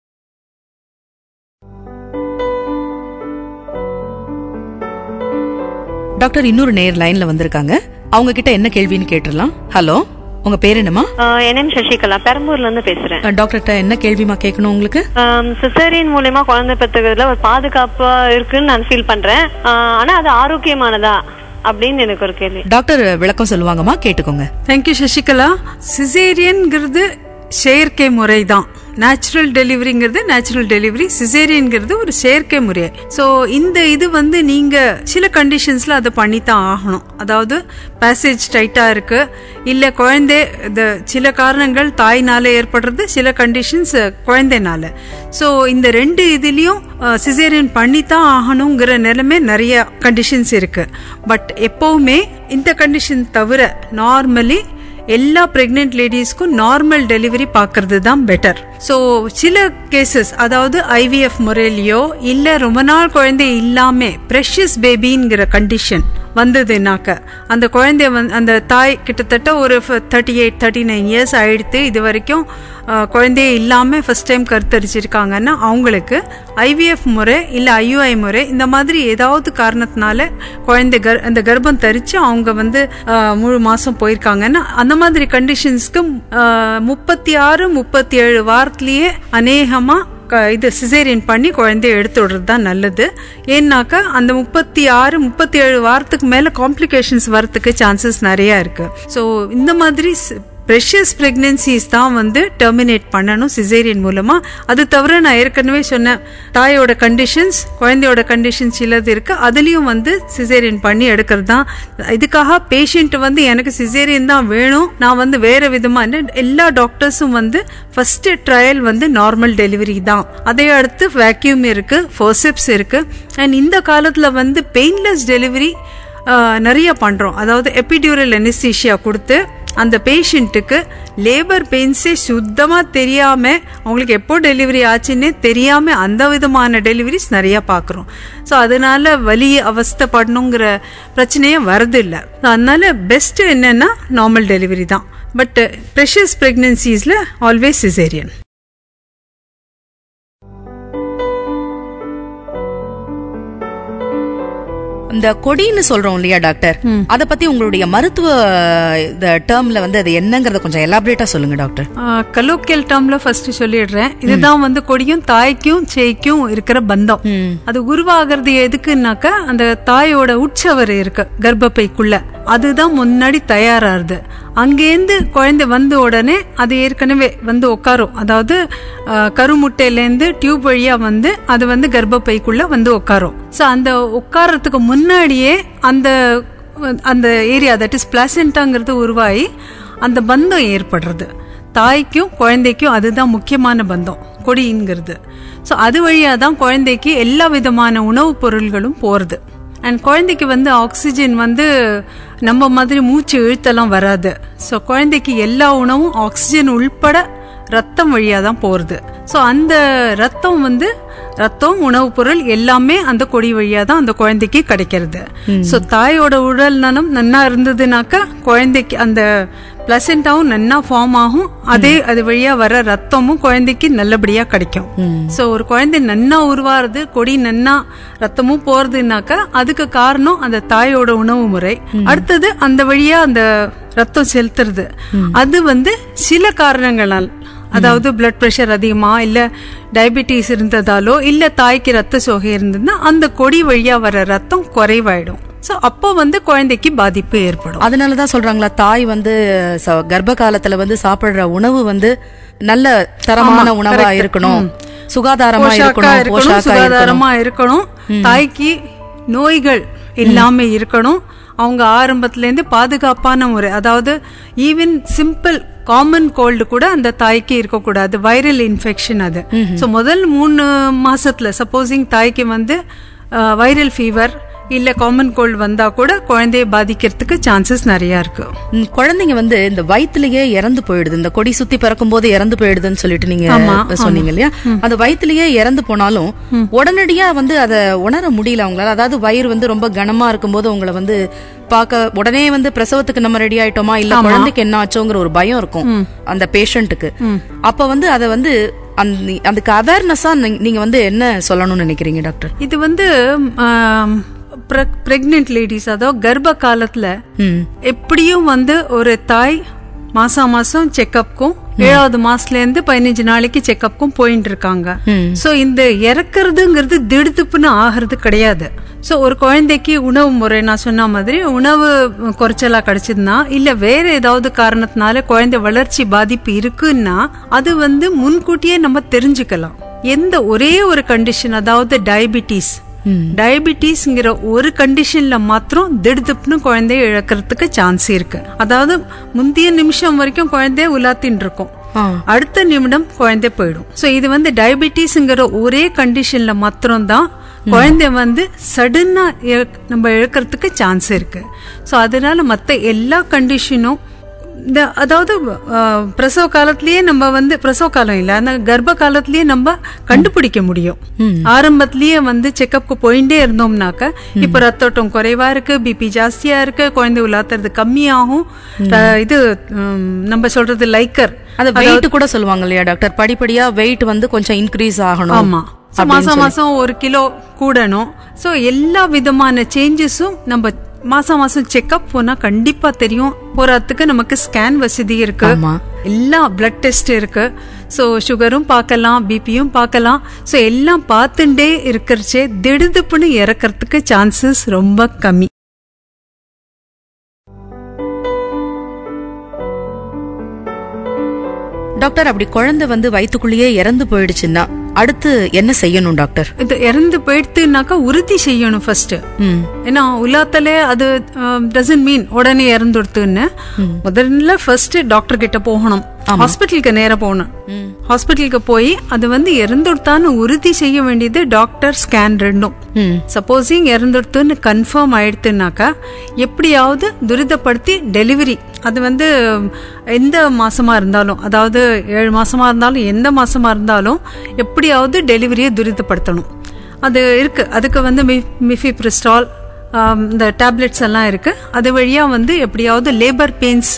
டாக்டர் இன்னொரு நேர் லைன்ல வந்திருக்காங்க அவங்க கிட்ட என்ன கேள்வின்னு கேட்டுடலாம் ஹலோ உங்க பேர் என்னமா ஆஹ் என் நேம் சசிகலா பெரம்பூர்ல இருந்து பேசுறேன் டாக்டர்கிட்ட என்ன கேள்விமா கேட்கணும் உங்களுக்கு சிசேரியன் மூலியமா குழந்தை பெற்றுக்கிறதுல ஒரு பாதுகாப்பா இருக்குன்னு நான் ஃபீல் பண்றேன் ஆஹ் ஆனா அது ஆரோக்கியமானதா அப்படின்னு எனக்கு ஒரு கேள்வி டாக்டர் விளக்கம் சொல்லுவாங்கம்மா கேட்டுக்கோங்க தேங்க்யூ சசிகலா சிசேரியன்ங்கிறது செயற்கை முறை தான் நேச்சுரல் டெலிவரிங்கிறது நேச்சுரல் டெலிவரி சிசேரியன்ங்கிறது ஒரு செயற்கை முறை ஸோ இந்த இது வந்து நீங்க சில கண்டிஷன்ஸ்ல அதை பண்ணித்தான் ஆகணும் அதாவது பேசேஜ் டைட்டா இருக்கு இல்ல குழந்தை இந்த சில காரணங்கள் தாய்னால ஏற்படுறது சில கண்டிஷன்ஸ் குழந்தைனால ஸோ இந்த ரெண்டு இதுலயும் சிசேரியன் பண்ணித்தான் ஆகணுங்கிற நிலைமை நிறைய கண்டிஷன்ஸ் இருக்கு பட் எப்பவுமே இந்த கண்டிஷன் தவிர நார்மலி எல்லா பிரெக்னென்ட் லேடிஸ்க்கும் நார்மல் டெலிவரி பார்க்கறது தான் பெட்டர் ஸோ சில கேசஸ் அதாவது ஐவிஎஃப் முறையிலையோ இல்லை ரொம்ப நாள் குழந்தை இல்லாம ப்ரெஷஸ் பேபிங்கிற கண்டிஷன் வந்ததுனாக்க அந்த குழந்தைய வந்து அந்த தாய் கிட்டத்தட்ட ஒரு thirty eight thirty nine years ஆயிடுத்து இது வரைக்கும் அஹ், குழந்தையே இல்லாமல் ஃபர்ஸ்ட் டைம் கருத்தரிச்சிருக்காங்கன்னா அவங்களுக்கு ஐவிஎஃப் முறை இல்லை ஐயுஐ முறை இந்த மாதிரி ஏதாவது காரணத்தினால குழந்தை கர் அந்த கர்ப்பம் தரிச்சு அவங்க வந்து அஹ், முழு மாசம் போயிருக்காங்கன்னா அந்த மாதிரி கண்டிஷன்ஸ்க்கு முப்பத்தி ஆறு முப்பத்தி ஏழு வாரத்திலேயே அநேகமா க- இது சிசேரியன் பண்ணி குழந்தைய எடுத்து விடுறது தான் நல்லது ஏன்னாக்கா அந்த முப்பத்தி ஆறு முப்பத்தி ஏழு வாரத்துக்கு மேல காம்ப்ளிகேஷன்ஸ் வரத்துக்கு சான்சஸ் நிறைய இருக்கு ஸோ இந்த மாதிரி ப்ரெஷஸ் பிரெக்னன்சிஸ் தான் வந்து டெர்மினேட் பண்ணணும் சிசேரியன் மூலமா அது தவிர நான் ஏற்கனவே சொன்னேன் தாயோட கண்டிஷன்ஸ் குழந்தையோட கண்டிஷன்ஸ் சிலது இருக்கு அதுலயும் வந்து சிசேரியன் பண்ணி எடுக்கிறது தான் இதுக்காக பேஷண்ட் வந்து எனக்கு சிசேரியன் தான் வேணும் நான் வந்து வேற விதமா என்ன எல்லா டாக்டர்ஸும் வந்து ஃபர்ஸ்ட் ட்ரையல் வந்து நார்மல் டெலிவரி தான் அதை அடுத்து வேக்யூம் இருக்கு ஃபோர்செப்ஸ் இருக்கு அண்ட் இந்த காலத்துல வந்து பெயின்லெஸ் டெலிவரி நிறைய பண்றோம் அதாவது எபிடியூரல் அனிஸ்தீஷியா கொடுத்து அந்த பேஷண்ட்டுக்கு லேபர் பெயின்ஸே சுத்தமா தெரியாம அவங்களுக்கு எப்போ டெலிவரி ஆச்சுன்னே தெரியாம அந்த விதமான டெலிவரிஸ் நிறைய பார்க்குறோம் ஸோ அதனால வலி அவஸ்தைப்படணுங்கிற பிரச்சனையே வரதில்லை அதனால பெஸ்ட் என்னன்னா நார்மல் டெலிவரி தான் பட் ப்ரெஷஸ் ப்ரெக்னன்சிஸில் ஆல்வேஸ் சிசேரியன் இந்த கொடின்னு சொல்றோம் இல்லையா டாக்டர் அத பத்தி உங்களுடைய மருத்துவ இந்த டேர்ம்ல வந்து அது என்னங்கறத கொஞ்சம் எலாபரேட்டா சொல்லுங்க டாக்டர் கலோக்கியல் டேர்ம்ல ஃபர்ஸ்ட் சொல்லிடுறேன் இதுதான் வந்து கொடியும் தாய்க்கும் சேய்க்கும் இருக்கிற பந்தம் அது உருவாகிறது எதுக்குன்னாக்கா அந்த தாயோட உற்சவர் இருக்கு கர்ப்பப்பைக்குள்ள அதுதான் முன்னாடி தயாராகுது அங்கேருந்து குழந்தை வந்த உடனே அது ஏற்கனவே வந்து உட்காரும் அதாவது அஹ், கருமுட்டையிலேருந்து டியூப் வழியா வந்து அது வந்து கர்ப்பப்பைக்குள்ள வந்து உட்காரும் ஸோ அந்த உட்காரத்துக்கு முன்னாடியே அந்த அந்த ஏரியா தட் இஸ் பிளாசென்டாங்கிறது உருவாகி அந்த பந்தம் ஏற்படுறது தாய்க்கும் குழந்தைக்கும் அதுதான் முக்கியமான பந்தம் கொடிங்கிறது ஸோ அது வழியாக தான் குழந்தைக்கு எல்லா விதமான உணவுப் பொருள்களும் போகிறது அண்ட் குழந்தைக்கு வந்து ஆக்சிஜன் வந்து நம்ம மாதிரி மூச்சு இழுத்தெல்லாம் வராது ஸோ குழந்தைக்கு எல்லா உணவும் ஆக்சிஜன் உள்பட ரத்தம் வழியாக தான் போகிறது ஸோ அந்த ரத்தம் வந்து ரத்தம் உணவுப் பொருள் எல்லாமே அந்த கொடி வழியாக தான் அந்த குழந்தைக்கு கிடைக்கிறது ஸோ தாயோட உடல் நலம் நன்னா இருந்ததுனாக்கா குழந்தைக்கு அந்த பிளசண்டாவும் நன்னா ஃபார்ம் ஆகும் அதே அது வழியா வர ரத்தமும் குழந்தைக்கு நல்லபடியா கிடைக்கும் ஸோ ஒரு குழந்தை நன்னா உருவாறது கொடி நன்னா ரத்தமும் போறதுனாக்கா அதுக்கு காரணம் அந்த தாயோட உணவு முறை அடுத்தது அந்த வழியா அந்த ரத்தம் செலுத்துறது அது வந்து சில காரணங்களால் அதாவது பிளட் பிரஷர் அதிகமா இல்ல டயபெட்டிஸ் இருந்ததாலோ இல்ல தாய்க்கு ரத்த சோகை இருந்ததுன்னா அந்த கொடி வழியா வர ரத்தம் குறைவாயிடும் ஸோ அப்போ வந்து குழந்தைக்கு பாதிப்பு ஏற்படும் அதனாலதான் சொல்றாங்களா தாய் வந்து ச- கர்ப்ப காலத்துல வந்து சாப்பிடுற உணவு வந்து நல்ல தரமான உணவா இருக்கணும் சுகாதாரமா போஷாக்கா இருக்கணும் இருக்கணும் போஷாக்கா இருக்கணும் சுகாதாரமா இருக்கணும் தாய்க்கு நோய்கள் இல்லாம இருக்கணும் அவங்க ஆரம்பத்துல இருந்து பாதுகாப்பான முறை அதாவது ஈவன் சிம்பிள் காமன் கோல்டு கூட அந்த தாய்க்கு இருக்கக்கூடாது வைரல் இன்ஃபெக்ஷன் அது ஸோ முதல் மூணு மாசத்துல சப்போசிங் தாய்க்கு வந்து வைரல் ஃபீவர் இல்ல காமன் கோல்டு வந்தா கூட குழந்தைய பாதிக்கிறதுக்கு சான்சஸ் நிறைய இருக்கு ம், குழந்தைங்க வந்து இந்த வயித்துலயே இறந்து போயிடுது இந்த கொடி சுத்தி பறக்கும் போது இறந்து போயிடுதுன்னு சொல்லிட்டு நீங்க சொன்னீங்க இல்லையா அந்த வயித்துலயே இறந்து போனாலும் உடனடியா வந்து அதை உணர முடியல அவங்களால அதாவது வயிறு வந்து ரொம்ப கனமா இருக்கும்போது உங்களை வந்து பார்க்க உடனே வந்து பிரசவத்துக்கு நம்ம ரெடி ஆயிட்டோமா இல்ல குழந்தைக்கு என்ன ஆச்சோங்கிற ஒரு பயம் இருக்கும் அந்த பேஷண்ட்டுக்கு அப்ப வந்து அதை வந்து அந்த அதுக்கு அவேர்னஸா நீங்க வந்து என்ன சொல்லணும்னு நினைக்கிறீங்க டாக்டர் இது வந்து பிரெக்னென்ட் லேடிஸ் அதாவது கர்ப்ப காலத்துல ம் எப்படியும் வந்து ஒரு தாய் மாசம் மாசம் செக்கப்புக்கும் ஏழாவது மாசத்துல இருந்து பதினஞ்சு நாளைக்கு செக்கப்புக்கும் போயிட்டு இருக்காங்க ம். சோ இந்த இறக்குறதுங்கிறது திடுத்துப்புன்னு ஆகிறது கிடையாது சோ ஒரு குழந்தைக்கு உணவு முறை நான் சொன்ன மாதிரி உணவு குறைச்சலா கிடைச்சதுன்னா இல்ல வேற ஏதாவது காரணத்தினால குழந்தை வளர்ச்சி பாதிப்பு இருக்குன்னா அது வந்து முன்கூட்டியே நம்ம தெரிஞ்சுக்கலாம் எந்த ஒரே ஒரு கண்டிஷன் அதாவது டயபிட்டிஸ் டயபிட்டிஸ்ங்கிற ஒரு கண்டிஷன்ல மாத்திரம் திடுதுப்புன்னு குழந்தைய இழக்கிறதுக்கு சான்ஸ் இருக்கு அதாவது முந்தைய நிமிஷம் வரைக்கும் குழந்தைய உலாத்தின்னு இருக்கும் ஆ. அடுத்த நிமிடம் குழந்தை போயிடும் சோ இது வந்து டயபிட்டிஸ்ங்கிற ஒரே கண்டிஷன்ல மாத்திரம் தான் குழந்தை வந்து சடனா நம்ம இழக்கிறதுக்கு சான்ஸ் இருக்கு சோ அதனால மத்த எல்லா கண்டிஷனும் இந்த அதாவது அஹ், பிரசவ காலத்திலேயே நம்ம வந்து பிரசவ காலம் இல்ல அந்த கர்ப்ப காலத்திலேயே நம்ம கண்டுபிடிக்க முடியும் ஆரம்பத்திலேயே வந்து செக்கப்க்கு போயிட்டே இருந்தோம்னாக்க இப்ப ரத்தோட்டம் குறைவா இருக்கு பிபி ஜாஸ்தியா இருக்கு குழந்தை உலாத்துறது கம்மியாகும் ர- இது உம், நம்ம சொல்றது லைக்கர் அந்த வெயிட் கூட சொல்லுவாங்க இல்லையா டாக்டர் படிப்படியா வெயிட் வந்து கொஞ்சம் இன்க்ரீஸ் ஆகணும் ஆமா So, மாசம் மாசம் ஒரு கிலோ கூடணும் சோ எல்லா விதமான சேஞ்சஸும் நம்ம மாசம் மாசம் செக்அப் போனா கண்டிப்பா தெரியும் போறதுக்கு நமக்கு ஸ்கேன் வசதி இருக்கு ஆமா. எல்லா பிளட் டெஸ்ட் இருக்கு சோ சுகரும் பார்க்கலாம் பிபியும் பார்க்கலாம் சோ எல்லாம் பார்த்துட்டே இருக்கிறச்சே திடுதுப்புன்னு இறக்கறதுக்கு சான்சஸ் ரொம்ப கம்மி டாக்டர் அப்படி குழந்தை வந்து வயித்துக்குள்ளேயே இறந்து போயிடுச்சுன்னா அடுத்து என்ன செய்யணும் டாக்டர் இது இறந்து போயிடுத்துனாக்கா உறுதி செய்யணும் ஃபர்ஸ்ட் ம் ஏன்னா உலாத்தலே அது டசன் மீன் உடனே இறந்துடுத்துன்னு முதல்ல ஃபர்ஸ்ட் டாக்டர் கிட்ட போகணும் ஹாஸ்பிட்டலுக்கு நேரா போகணும் ஹாஸ்பிட்டலுக்கு போய் அது வந்து இறந்துடுத்தான்னு உறுதி செய்ய வேண்டியது டாக்டர் ஸ்கேன் ரெண்டும் ம் சப்போஸிங் இறந்துடுத்துன்னு கன்ஃபார்ம் ஆயிடுத்துனாக்கா எப்படியாவது துரிதப்படுத்தி டெலிவரி அது வந்து எந்த மாசமா இருந்தாலும் அதாவது ஏழு மாசமா இருந்தாலும் எந்த மாசமா இருந்தாலும் எப்படியாவது டெலிவரியை துரிதப்படுத்தணும் அது இருக்கு அதுக்கு வந்து மிஃபிப்ரிஸ்டால் இந்த டேப்லெட்ஸ் எல்லாம் இருக்கு அது வழியா வந்து எப்படியாவது லேபர் பெயின்ஸ்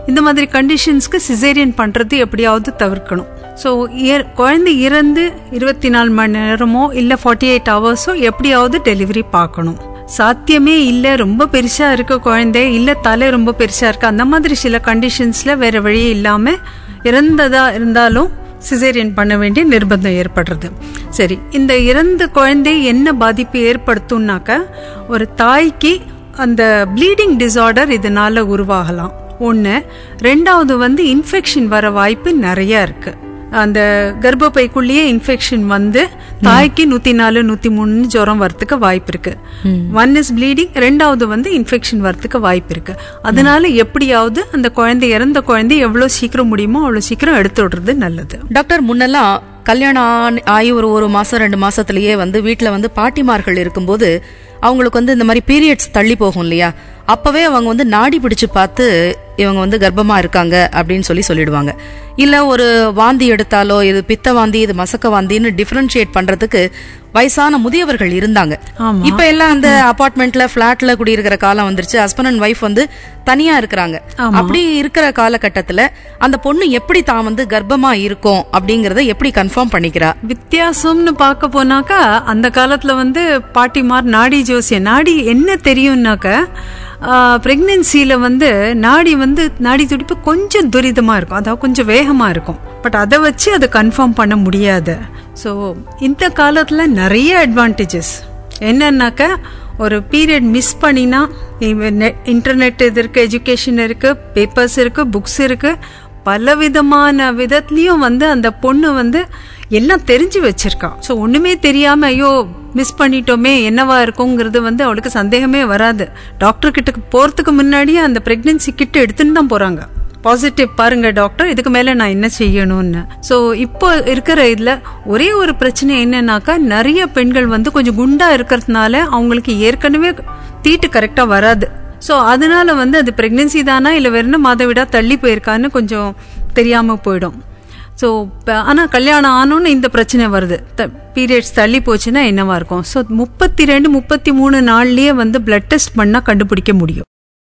இந்த மாதிரி கண்டிஷன்ஸ்க்கு சிசேரியன் பண்றது எப்படியாவது தவிர்க்கணும் ஸோ குழந்தை இறந்து இருபத்தி நாலு மணி நேரமோ இல்லை ஃபார்ட்டி எயிட் ஹவர்ஸோ எப்படியாவது டெலிவரி பார்க்கணும் சாத்தியமே இல்லை ரொம்ப பெருசா இருக்க குழந்தை இல்லை தலை ரொம்ப பெருசா இருக்கு அந்த மாதிரி சில கண்டிஷன்ஸ்ல வேற வழி இல்லாம இறந்ததா இருந்தாலும் சிசேரியன் பண்ண வேண்டிய நிர்பந்தம் ஏற்படுறது சரி இந்த இறந்த குழந்தை என்ன பாதிப்பு ஏற்படுத்தும்னாக்க ஒரு தாய்க்கு அந்த ப்ளீடிங் டிசார்டர் இதனால உருவாகலாம் ஒன்று ரெண்டாவது வந்து இன்ஃபெக்ஷன் வர வாய்ப்பு நிறைய இருக்கு அந்த கர்ப்பப்பைக்குள்ளேயே இன்ஃபெக்ஷன் வந்து தாய்க்கு நூத்தி நாலு நூத்தி மூணு ஜுரம் வரத்துக்கு வாய்ப்பு இருக்கு ஒன் இஸ் ப்ளீடிங் ரெண்டாவது வந்து இன்ஃபெக்ஷன் வரத்துக்கு வாய்ப்பு இருக்கு அதனால எப்படியாவது அந்த குழந்தை இறந்த குழந்தை எவ்வளவு சீக்கிரம் முடியுமோ அவ்வளவு சீக்கிரம் எடுத்து விடுறது நல்லது டாக்டர் முன்னெல்லாம் கல்யாணம் ஆன- ஆகி ஒரு ஒரு மாசம் ரெண்டு மாசத்திலேயே வந்து வீட்ல வந்து பாட்டிமார்கள் இருக்கும்போது அவங்களுக்கு வந்து இந்த மாதிரி பீரியட்ஸ் தள்ளி போகும் இல்லையா அப்பவே அவங்க வந்து நாடி பிடிச்சு பார்த்து இவங்க வந்து கர்ப்பமா இருக்காங்க அப்படின்னு சொல்லி சொல்லிடுவாங்க இல்ல ஒரு வாந்தி எடுத்தாலோ இது பித்த வாந்தி இது மசக்க வாந்தின்னு டிஃபரன்ஷியேட் பண்றதுக்கு வயசான முதியவர்கள் இருந்தாங்க ஆமா. இப்ப எல்லாம் அந்த அபார்ட்மெண்ட்ல பிளாட்ல குடியிருக்கிற காலம் வந்துருச்சு ஹஸ்பண்ட் அண்ட் ஒய்ஃப் வந்து தனியா இருக்கிறாங்க அப்படி இருக்கிற காலகட்டத்துல அந்த பொண்ணு எப்படி தான் வந்து கர்ப்பமா இருக்கும் அப்படிங்கறத எப்படி கன்ஃபார்ம் பண்ணிக்கிறா வித்தியாசம்னு பார்க்க போனாக்கா அந்த காலத்துல வந்து பாட்டிமார் நாடி ஜோசியம் நாடி என்ன தெரியும்னாக்க பிரெக்னன்சியில வந்து நாடி வந்து நாடி துடிப்பு கொஞ்சம் துரிதமா இருக்கும் அதாவது கொஞ்சம் வேகமா இருக்கும் பட் அதை வச்சு அதை கன்ஃபார்ம் பண்ண முடியாது ஸோ இந்த காலத்துல நிறைய அட்வான்டேஜஸ் என்னன்னாக்க ஒரு பீரியட் மிஸ் பண்ணினா இன்டர்நெட் இது இருக்கு எஜுகேஷன் இருக்கு பேப்பர்ஸ் இருக்கு புக்ஸ் இருக்கு பல விதமான விதத்துலயும் வந்து அந்த பொண்ணு வந்து எல்லாம் தெரிஞ்சு வச்சிருக்கா ஸோ ஒண்ணுமே தெரியாம ஐயோ மிஸ் பண்ணிட்டோமே என்னவா இருக்குங்கிறது வந்து அவளுக்கு சந்தேகமே வராது டாக்டர் கிட்ட போறதுக்கு முன்னாடியே அந்த பிரெக்னன்சி கிட்ட எடுத்துன்னு தான் போறாங்க பாசிட்டிவ் பாருங்க டாக்டர் இதுக்கு மேல நான் என்ன செய்யணும்னு ஸோ இப்போ இருக்கிற இதுல ஒரே ஒரு பிரச்சனை என்னன்னாக்கா நிறைய பெண்கள் வந்து கொஞ்சம் குண்டா இருக்கிறதுனால அவங்களுக்கு ஏற்கனவே தீட்டு கரெக்டா வராது ஸோ அதனால வந்து அது பிரெக்னன்சி தானா இல்லை வேற என்ன மாதவிடா தள்ளி போயிருக்கான்னு கொஞ்சம் தெரியாம போயிடும் ஸோ ஆனால் கல்யாணம் ஆனோன்னு இந்த பிரச்சனை வருது பீரியட்ஸ் தள்ளி போச்சுன்னா என்னவா இருக்கும் ஸோ முப்பத்தி ரெண்டு முப்பத்தி மூணு நாள்லயே வந்து பிளட் டெஸ்ட் பண்ணால் கண்டுபிடிக்க முடியும்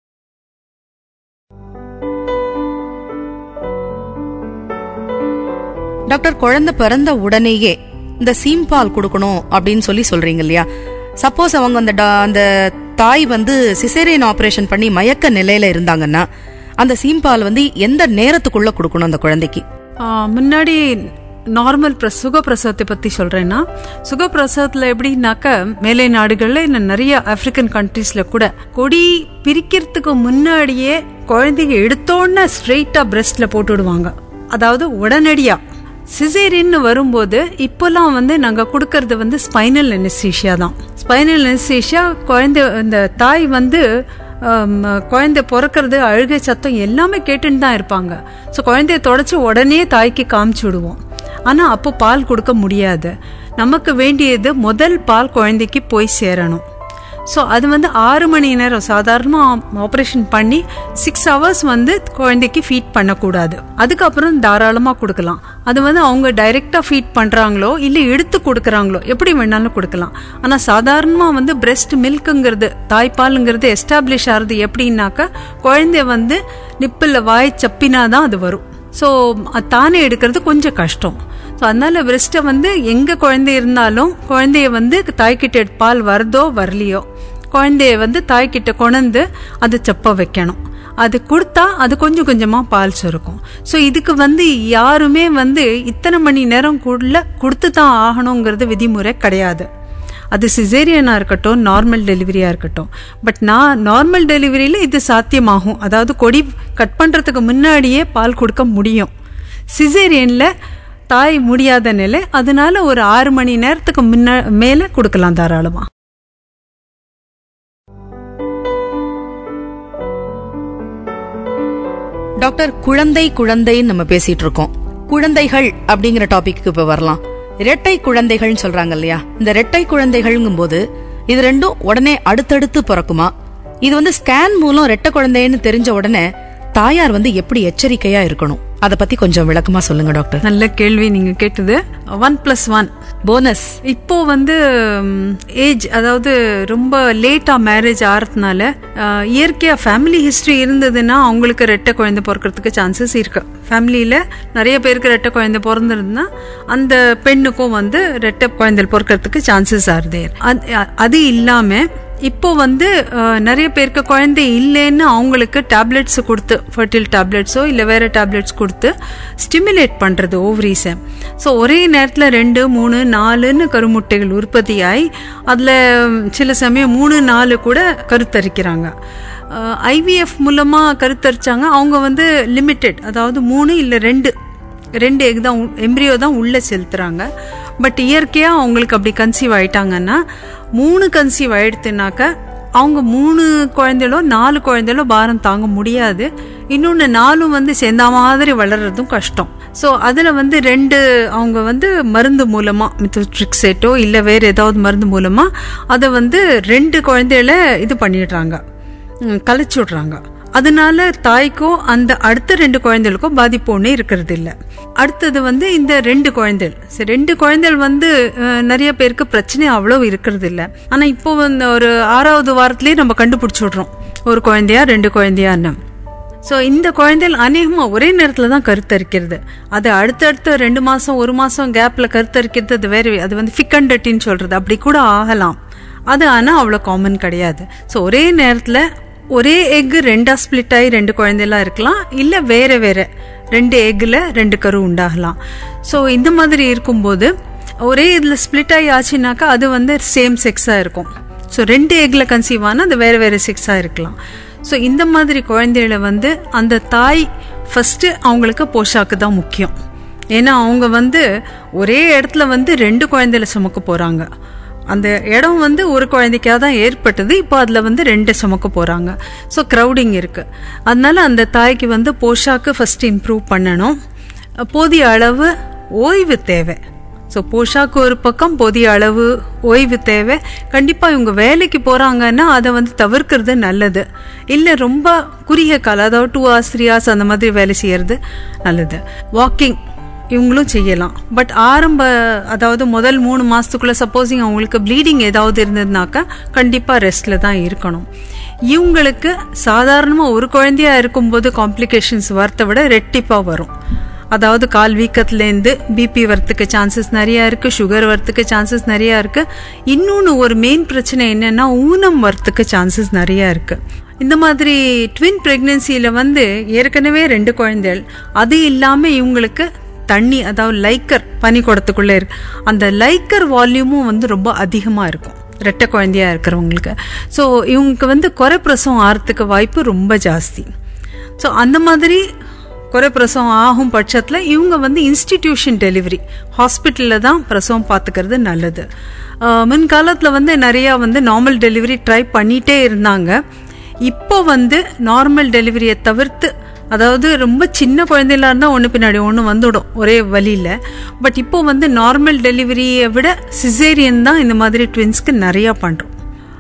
டாக்டர் குழந்தை பிறந்த உடனேயே இந்த சீம்பால் கொடுக்கணும் அப்படின்னு சொல்லி சொல்றீங்க இல்லையா சப்போஸ் அவங்க அந்த டா- அந்த தாய் வந்து சிசேரியன் ஆபரேஷன் பண்ணி மயக்க நிலையில இருந்தாங்கன்னா அந்த சீம்பால் வந்து எந்த நேரத்துக்குள்ள கொடுக்கணும் அந்த குழந்தைக்கு ஆ, முன்னாடி நார்மல் பிரச சுகப்பிரசவத்தை பத்தி சொல்றேன்னா சுகப்பிரசவத்துல எப்படின்னாக்க மேலை நாடுகள்ல இன்னும் நிறைய ஆப்பிரிக்கன் கண்ட்ரீஸ்ல கூட கொடி பிரிக்கிறதுக்கு முன்னாடியே குழந்தைங்க எடுத்தோன்னே ஸ்ட்ரெயிட்டா பிரஸ்ட்ல போட்டு விடுவாங்க அதாவது உடனடியா சிசேரியன்னு வரும்போது இப்போல்லாம் வந்து நாங்க கொடுக்கறது வந்து ஸ்பைனல் அனஸ்தீஷியா தான் ஸ்பைனல் அனஸ்தீஷியா குழந்தை இந்த தாய் வந்து ஆம், குழந்தை பிறக்கிறது அழுகை சத்தம் எல்லாமே கேட்டுன்னு தான் இருப்பாங்க ஸோ குழந்தைய தொடச்சி உடனே தாய்க்கு காமிச்சு விடுவோம் ஆனால் அப்போ பால் கொடுக்க முடியாது நமக்கு வேண்டியது முதல் பால் குழந்தைக்கு போய் சேரணும் ஸோ அது வந்து ஆறு மணி நேரம் சாதாரணமாக ஆப்ரேஷன் பண்ணி சிக்ஸ் ஹவர்ஸ் வந்து குழந்தைக்கு ஃபீட் பண்ணக்கூடாது அதுக்கப்புறம் தாராளமாக கொடுக்கலாம் அது வந்து அவங்க டைரெக்டாக ஃபீட் பண்ணுறாங்களோ இல்லை எடுத்து கொடுக்குறாங்களோ எப்படி வேணாலும் கொடுக்கலாம் ஆனால் சாதாரணமாக வந்து பிரெஸ்ட் மில்க்குங்கிறது தாய்ப்பாலுங்கிறது எஸ்டாப்ளிஷ் ஆகிறது எப்படின்னாக்க குழந்தைய வந்து நிப்பில் வாய் சப்பினா தான் அது வரும் ஸோ தானே எடுக்கிறது கொஞ்சம் கஷ்டம் ஸோ அதனால பிரெஸ்ட்டை வந்து எங்க குழந்தை இருந்தாலும் குழந்தைய வந்து தாய்கிட்ட பால் வருதோ வரலையோ குழந்தைய வந்து தாய்கிட்ட கொண்டு அது செப்ப வைக்கணும் அது கொடுத்தா அது கொஞ்சம் கொஞ்சமா பால் சுரக்கும் ஸோ இதுக்கு வந்து யாருமே வந்து இத்தனை மணி நேரம் குள்ள கொடுத்து தான் ஆகணுங்கிறது விதிமுறை கிடையாது அது சிசேரியனா இருக்கட்டும் நார்மல் டெலிவரியா இருக்கட்டும் பட் நான் நார்மல் டெலிவரியில இது சாத்தியமாகும் அதாவது கொடி கட் பண்றதுக்கு முன்னாடியே பால் கொடுக்க முடியும் சிசேரியன்ல தாய் முடியாத நிலை அதனால ஒரு ஆறு மணி நேரத்துக்கு முன்ன மேல கொடுக்கலாம் தாராளமா டாக்டர் குழந்தை குழந்தைன்னு நம்ம பேசிட்டு இருக்கோம் குழந்தைகள் அப்படிங்கிற டாபிக்கு இப்ப வரலாம் இரட்டை குழந்தைகள்னு சொல்றாங்க இல்லையா இந்த இரட்டை குழந்தைகள்ங்கும் போது இது ரெண்டும் உடனே அடுத்தடுத்து பிறக்குமா இது வந்து ஸ்கேன் மூலம் ரெட்டை குழந்தைன்னு தெரிஞ்ச உடனே தாயார் வந்து எப்படி எச்சரிக்கையா இருக்கணும் அத பத்தி கொஞ்சம் விளக்கமா சொல்லுங்க டாக்டர் நல்ல கேள்வி நீங்க கேட்டது ஒன் பிளஸ் ஒன் போனஸ் இப்போ வந்து ஏஜ் அதாவது ரொம்ப லேட்டா மேரேஜ் ஆகிறதுனால அஹ், இயற்கையா ஃபேமிலி ஹிஸ்டரி இருந்ததுன்னா அவங்களுக்கு ரெட்டை குழந்தை பிறக்கிறதுக்கு சான்சஸ் இருக்கு ஃபேமிலியில நிறைய பேருக்கு ரெட்டை குழந்தை பிறந்திருந்தா அந்த பெண்ணுக்கும் வந்து ரெட்டை குழந்தை பிறக்கிறதுக்கு சான்சஸ் ஆறுது அது இல்லாம இப்போ வந்து அஹ், நிறைய பேருக்கு குழந்தை இல்லைன்னு அவங்களுக்கு டேப்லெட்ஸ் கொடுத்து ஃபர்டில் டேப்லெட்ஸோ இல்லை வேற டேப்லெட்ஸ் கொடுத்து ஸ்டிமுலேட் பண்றது ஓவரீஸை ஸோ ஒரே நேரத்தில் ரெண்டு மூணு நாலுன்னு கருமுட்டைகள் உற்பத்தியாகி அதில் சில சமயம் மூணு நாலு கூட கருத்தரிக்கிறாங்க ஐவிஎஃப் மூலமாக கருத்தரிச்சாங்க அவங்க வந்து லிமிட்டெட் அதாவது மூணு இல்லை ரெண்டு ரெண்டு எக் தான் எம்ப்ரியோ தான் உள்ளே செலுத்துறாங்க பட் இயற்கையாக அவங்களுக்கு அப்படி கன்சீவ் ஆயிட்டாங்கன்னா மூணு கன்சீவ் ஆயிடுத்துனாக்க அவங்க மூணு குழந்தைகளோ நாலு குழந்தைகளோ பாரம் தாங்க முடியாது இன்னொன்று நாலும் வந்து சேர்ந்த மாதிரி வளர்றதும் கஷ்டம் ஸோ அதில் வந்து ரெண்டு அவங்க வந்து மருந்து மூலமாக மித்தோட்ரிக்ஸேட்டோ இல்லை வேறு ஏதாவது மருந்து மூலமாக அதை வந்து ரெண்டு குழந்தைகள இது பண்ணிடுறாங்க ம், கலைச்சு விடுறாங்க அதனால தாய்க்கோ அந்த அடுத்த ரெண்டு குழந்தைகளுக்கோ பாதிப்பு ஒன்று இருக்கிறது இல்லை அடுத்தது வந்து இந்த ரெண்டு குழந்தைகள் சரி ரெண்டு குழந்தைகள் வந்து அஹ், நிறைய பேருக்கு பிரச்சனை அவ்வளோ இருக்கிறது இல்லை ஆனால் இப்போ வந்து ஒரு ஆறாவது வாரத்திலேயே நம்ம கண்டுபிடிச்சி விடுறோம் ஒரு குழந்தையா ரெண்டு குழந்தையான்னு ஸோ இந்த குழந்தைகள் அநேகமாக ஒரே நேரத்தில் தான் கருத்தரிக்கிறது அது அடுத்தடுத்த ரெண்டு மாதம் ஒரு மாதம் கேப்பில் கருத்தரிக்கிறது அது வேறு அது வந்து ஃபிக்கண்டட்டின்னு சொல்கிறது அப்படி கூட ஆகலாம் அது ஆனால் அவ்வளோ காமன் கிடையாது ஸோ ஒரே நேரத்தில் ஒரே எக்கு ரெண்டா ஸ்ப்ளிட் ஆகி ரெண்டு குழந்தைலாம் இருக்கலாம் இல்லை வேற வேற ரெண்டு எக்கில் ரெண்டு கரு உண்டாகலாம் ஸோ இந்த மாதிரி இருக்கும்போது ஒரே இதில் ஸ்ப்ளிட் ஆகி ஆச்சுனாக்கா அது வந்து சேம் செக்ஸாக இருக்கும் ஸோ ரெண்டு எக்கில் கன்சீவ் ஆனால் அது வேறு வேறு செக்ஸாக இருக்கலாம் ஸோ இந்த மாதிரி குழந்தைகளை வந்து அந்த தாய் ஃபஸ்ட்டு அவங்களுக்கு போஷாக்கு தான் முக்கியம் ஏன்னா அவங்க வந்து ஒரே இடத்துல வந்து ரெண்டு குழந்தைகளை சுமக்க போகிறாங்க அந்த இடம் வந்து ஒரு குழந்தைக்காக தான் ஏற்பட்டது இப்போ அதில் வந்து ரெண்டு சுமக்க போகிறாங்க ஸோ க்ரௌடிங் இருக்குது அதனால அந்த தாய்க்கு வந்து போஷாக்கு ஃபஸ்ட்டு இம்ப்ரூவ் பண்ணணும் போதிய அளவு ஓய்வு தேவை ஸோ போஷாக்கு ஒரு பக்கம் போதிய அளவு ஓய்வு தேவை கண்டிப்பாக இவங்க வேலைக்கு போகிறாங்கன்னா அதை வந்து தவிர்க்கிறது நல்லது இல்லை ரொம்ப குறுகிய காலம் அதாவது டூ ஹவர்ஸ் த்ரீ ஹவர்ஸ் அந்த மாதிரி வேலை செய்யறது நல்லது வாக்கிங் இவங்களும் செய்யலாம் பட் ஆரம்ப அதாவது முதல் மூணு மாசத்துக்குள்ள சப்போஸிங் அவங்களுக்கு ப்ளீடிங் ஏதாவது இருந்ததுனாக்கா கண்டிப்பா ரெஸ்ட்ல தான் இருக்கணும் இவங்களுக்கு சாதாரணமா ஒரு குழந்தையா இருக்கும்போது காம்ப்ளிகேஷன்ஸ் வரத்தை விட ரெட்டிப்பா வரும் அதாவது கால் வீக்கத்துலேருந்து பிபி வரத்துக்கு சான்சஸ் நிறையா இருக்குது சுகர் வரத்துக்கு சான்சஸ் நிறையா இருக்குது இன்னொன்று ஒரு மெயின் பிரச்சனை என்னென்னா ஊனம் வரத்துக்கு சான்சஸ் நிறையா இருக்குது இந்த மாதிரி ட்வின் ப்ரெக்னென்சியில் வந்து ஏற்கனவே ரெண்டு குழந்தைகள் அது இல்லாமல் இவங்களுக்கு தண்ணி அதாவது லைக்கர் பனி குடத்துக்குள்ளே இருக்கு அந்த லைக்கர் வால்யூமும் வந்து ரொம்ப அதிகமாக இருக்கும் ரெட்டை குழந்தையா இருக்கிறவங்களுக்கு ஸோ இவங்களுக்கு வந்து குறை பிரசவம் ஆகிறதுக்கு வாய்ப்பு ரொம்ப ஜாஸ்தி ஸோ அந்த மாதிரி குறை பிரசவம் ஆகும் பட்சத்தில் இவங்க வந்து இன்ஸ்டிடியூஷன் டெலிவரி ஹாஸ்பிட்டலில் தான் பிரசவம் பார்த்துக்கிறது நல்லது முன்காலத்தில் வந்து நிறையா வந்து நார்மல் டெலிவரி ட்ரை பண்ணிகிட்டே இருந்தாங்க இப்போ வந்து நார்மல் டெலிவரியை தவிர்த்து அதாவது ரொம்ப சின்ன குழந்தையில இருந்தால் ஒன்று பின்னாடி ஒன்று வந்துடும் ஒரே வழியில் பட் இப்போ வந்து நார்மல் டெலிவரியை விட சிசேரியன் தான் இந்த மாதிரி ட்வின்ஸ்க்கு நிறையா பண்ணுறோம்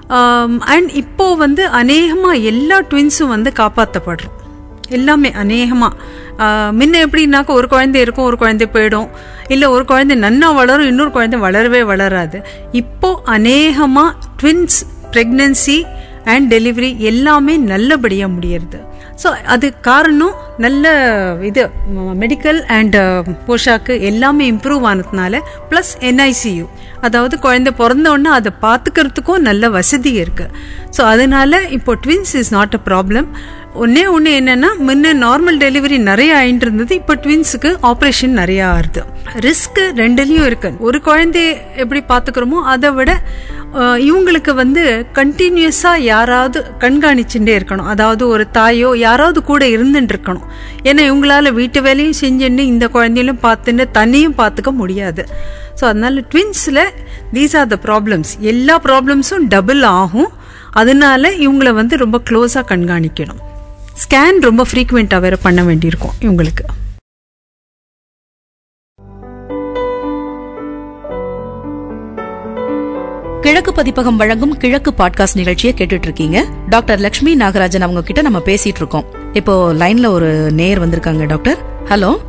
அண்ட் இப்போ வந்து அநேகமாக எல்லா ட்வின்ஸும் வந்து காப்பாற்றப்படுறோம் எல்லாமே அநேகமாக முன்ன எப்படின்னாக்கா ஒரு குழந்தை இருக்கும் ஒரு குழந்தை போயிடும் இல்லை ஒரு குழந்தை நன்னா வளரும் இன்னொரு குழந்தை வளரவே வளராது இப்போ அநேகமாக ட்வின்ஸ் ப்ரெக்னன்சி அண்ட் டெலிவரி எல்லாமே நல்லபடியாக முடியறது ஸோ அது காரணம் நல்ல இது மெடிக்கல் அண்ட் போஷாக்கு எல்லாமே இம்ப்ரூவ் ஆனதுனால ப்ளஸ் என்ஐசியூ அதாவது குழந்தை பிறந்த உடனே அதை பார்த்துக்கிறதுக்கும் நல்ல வசதி இருக்கு ஸோ அதனால இப்போ twins is not a problem ஒன்னே ஒன்று என்னன்னா முன்ன நார்மல் டெலிவரி நிறைய ஆயிட்டு இருந்தது இப்போ ட்வின்ஸுக்கு ஆப்ரேஷன் நிறைய ஆறுது ரிஸ்க் ரெண்டுலேயும் இருக்கு ஒரு குழந்தைய எப்படி பார்த்துக்கிறோமோ அதை விட அஹ், இவங்களுக்கு வந்து கண்டினியூஸாக யாராவது கண்காணிச்சுட்டே இருக்கணும் அதாவது ஒரு தாயோ யாராவது கூட இருந்துட்டு இருக்கணும் ஏன்னா இவங்களால வீட்டு வேலையும் செஞ்சுட்டு இந்த குழந்தையிலும் பார்த்துட்டு தன்னையும் பார்த்துக்க முடியாது ஸோ அதனால ட்வின்ஸில் தீஸ் ஆர் த ப்ராப்ளம்ஸ் எல்லா ப்ராப்ளம்ஸும் டபுள் ஆகும் அதனால இவங்கள வந்து ரொம்ப க்ளோஸாக கண்காணிக்கணும் ஸ்கேன் ரொம்ப ஃப்ரீக்வெண்ட்டாக வேற பண்ண வேண்டியிருக்கும் இவங்களுக்கு கிழக்கு பதிப்பகம் வழங்கும் கிழக்கு பாட்காஸ்ட் நிகழ்ச்சியை கேட்டுட்டு இருக்கீங்க டாக்டர் லட்சுமி நாகராஜன் அவங்க கிட்ட நம்ம பேசிட்டு இருக்கோம் இப்போ லைன்ல ஒரு நேயர் வந்திருக்காங்க டாக்டர் ஹலோ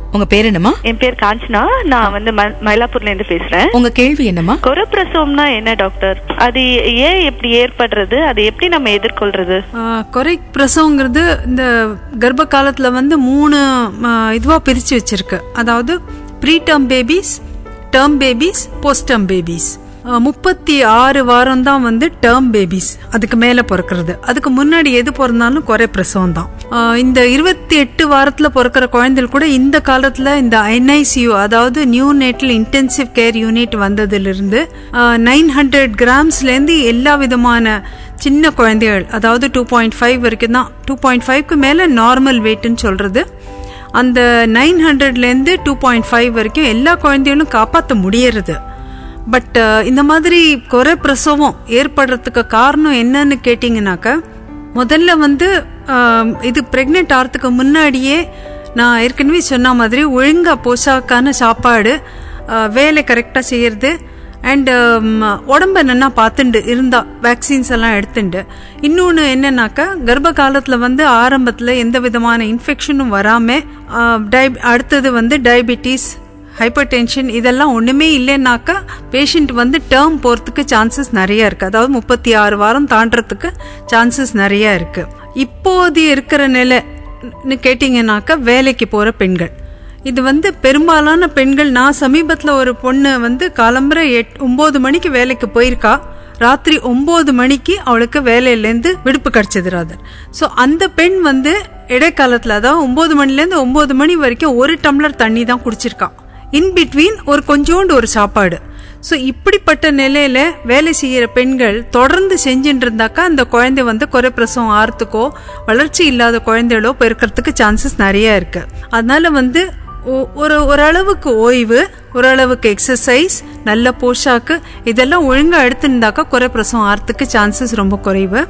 உங்க பேர் என்னம்மா என் பேர் காஞ்சனா நான் வந்து ம- மயிலாப்பூர்ல இருந்து பேசுறேன் உங்க கேள்வி என்னம்மா குறப்பிரசவம்னா என்ன டாக்டர் அது ஏன் எப்படி ஏற்படுறது அதை எப்படி நம்ம எதிர்கொள்றது கொரைக் பிரசவங்கிறது இந்த கர்ப்ப காலத்தில் வந்து மூணு இதுவாக பிரித்து வச்சிருக்கு அதாவது pre term babies term babies post term babies முப்பத்தி ஆறு வாரம் தான் வந்து டேர்ம் பேபிஸ் அதுக்கு மேலே பிறக்கிறது அதுக்கு முன்னாடி எது பிறந்தாலும் குறை பிரசவம் தான் ஆஹ் இந்த இருபத்தி எட்டு வாரத்தில் பிறக்கிற குழந்தைகள் கூட இந்த காலத்தில் இந்த என்ஐசியூ அதாவது neonatal intensive care unit வந்ததிலிருந்து நைன் ஹண்ட்ரட் கிராம்ஸ்லேருந்து எல்லா விதமான சின்ன குழந்தைகள் அதாவது டூ பாயிண்ட் ஃபைவ் வரைக்கும் தான் டூ பாயிண்ட் ஃபைவ்க்கு மேலே நார்மல் வெயிட்னு சொல்கிறது அந்த நைன் ஹண்ட்ரட்லேருந்து டூ பாயிண்ட் ஃபைவ் வரைக்கும் எல்லா குழந்தைகளும் காப்பாற்ற முடியறது பட் இந்த மாதிரி குறை பிரசவம் ஏற்படுறதுக்கு காரணம் என்னன்னு கேட்டிங்கனாக்க முதல்ல வந்து ஆஹ், இது ப்ரெக்னென்ட் ஆகிறதுக்கு முன்னாடியே நான் ஏற்கனவே சொன்ன மாதிரி ஒழுங்கா போஷாக்கான சாப்பாடு ஆஹ், வேலை கரெக்டாக செய்யறது அண்ட் உடம்ப நல்லா பார்த்துண்டு இருந்தா வேக்சின்ஸ் எல்லாம் எடுத்துண்டு இன்னொன்று என்னன்னாக்கா கர்ப்ப காலத்தில் வந்து ஆரம்பத்தில் எந்த விதமான இன்ஃபெக்ஷனும் வராமல் அடுத்தது வந்து டயபிட்டிஸ் ஹைப்பர் டென்ஷன் இதெல்லாம் ஒன்றுமே இல்லைன்னாக்கா பேஷண்ட் வந்து டேர்ம் போகிறதுக்கு சான்சஸ் நிறைய இருக்குது அதாவது முப்பத்தி ஆறு வாரம் தாண்டறதுக்கு சான்சஸ் நிறைய இருக்குது இப்போது இருக்கிற நிலைன்னு கேட்டிங்கனாக்கா வேலைக்கு போகிற பெண்கள் இது வந்து பெரும்பாலான பெண்கள் நான் சமீபத்தில் ஒரு பொண்ணு வந்து காலம்பரை எட் ஒம்பது மணிக்கு வேலைக்கு போயிருக்கா ராத்திரி ஒம்பது மணிக்கு அவளுக்கு வேலையிலேருந்து விடுப்பு கிடைச்சது ராதர் ஸோ அந்த பெண் வந்து இடைக்காலத்தில் அதாவது ஒம்பது மணிலேருந்து ஒம்பது மணி வரைக்கும் ஒரு டம்ளர் தண்ணி தான் குடிச்சிருக்கா இன் பிட்வீன் ஒரு கொஞ்சோண்டு ஒரு சாப்பாடு ஸோ இப்படிப்பட்ட நிலையில வேலை செய்யற பெண்கள் தொடர்ந்து செஞ்சுட்டு இருந்தாக்கா அந்த குழந்தை வந்து குறை பிரசவம் ஆறதுக்கோ வளர்ச்சி இல்லாத குழந்தைகளோ பெருக்கிறதுக்கு சான்சஸ் நிறைய இருக்கு அதனால வந்து ஒ- ஒரு ஓரளவுக்கு ஓய்வு ஓரளவுக்கு எக்ஸசைஸ் நல்ல போஷாக்கு இதெல்லாம் ஒழுங்காக எடுத்துருந்தாக்கா குறை பிரசவம் ஆறதுக்கு சான்சஸ் ரொம்ப குறைவு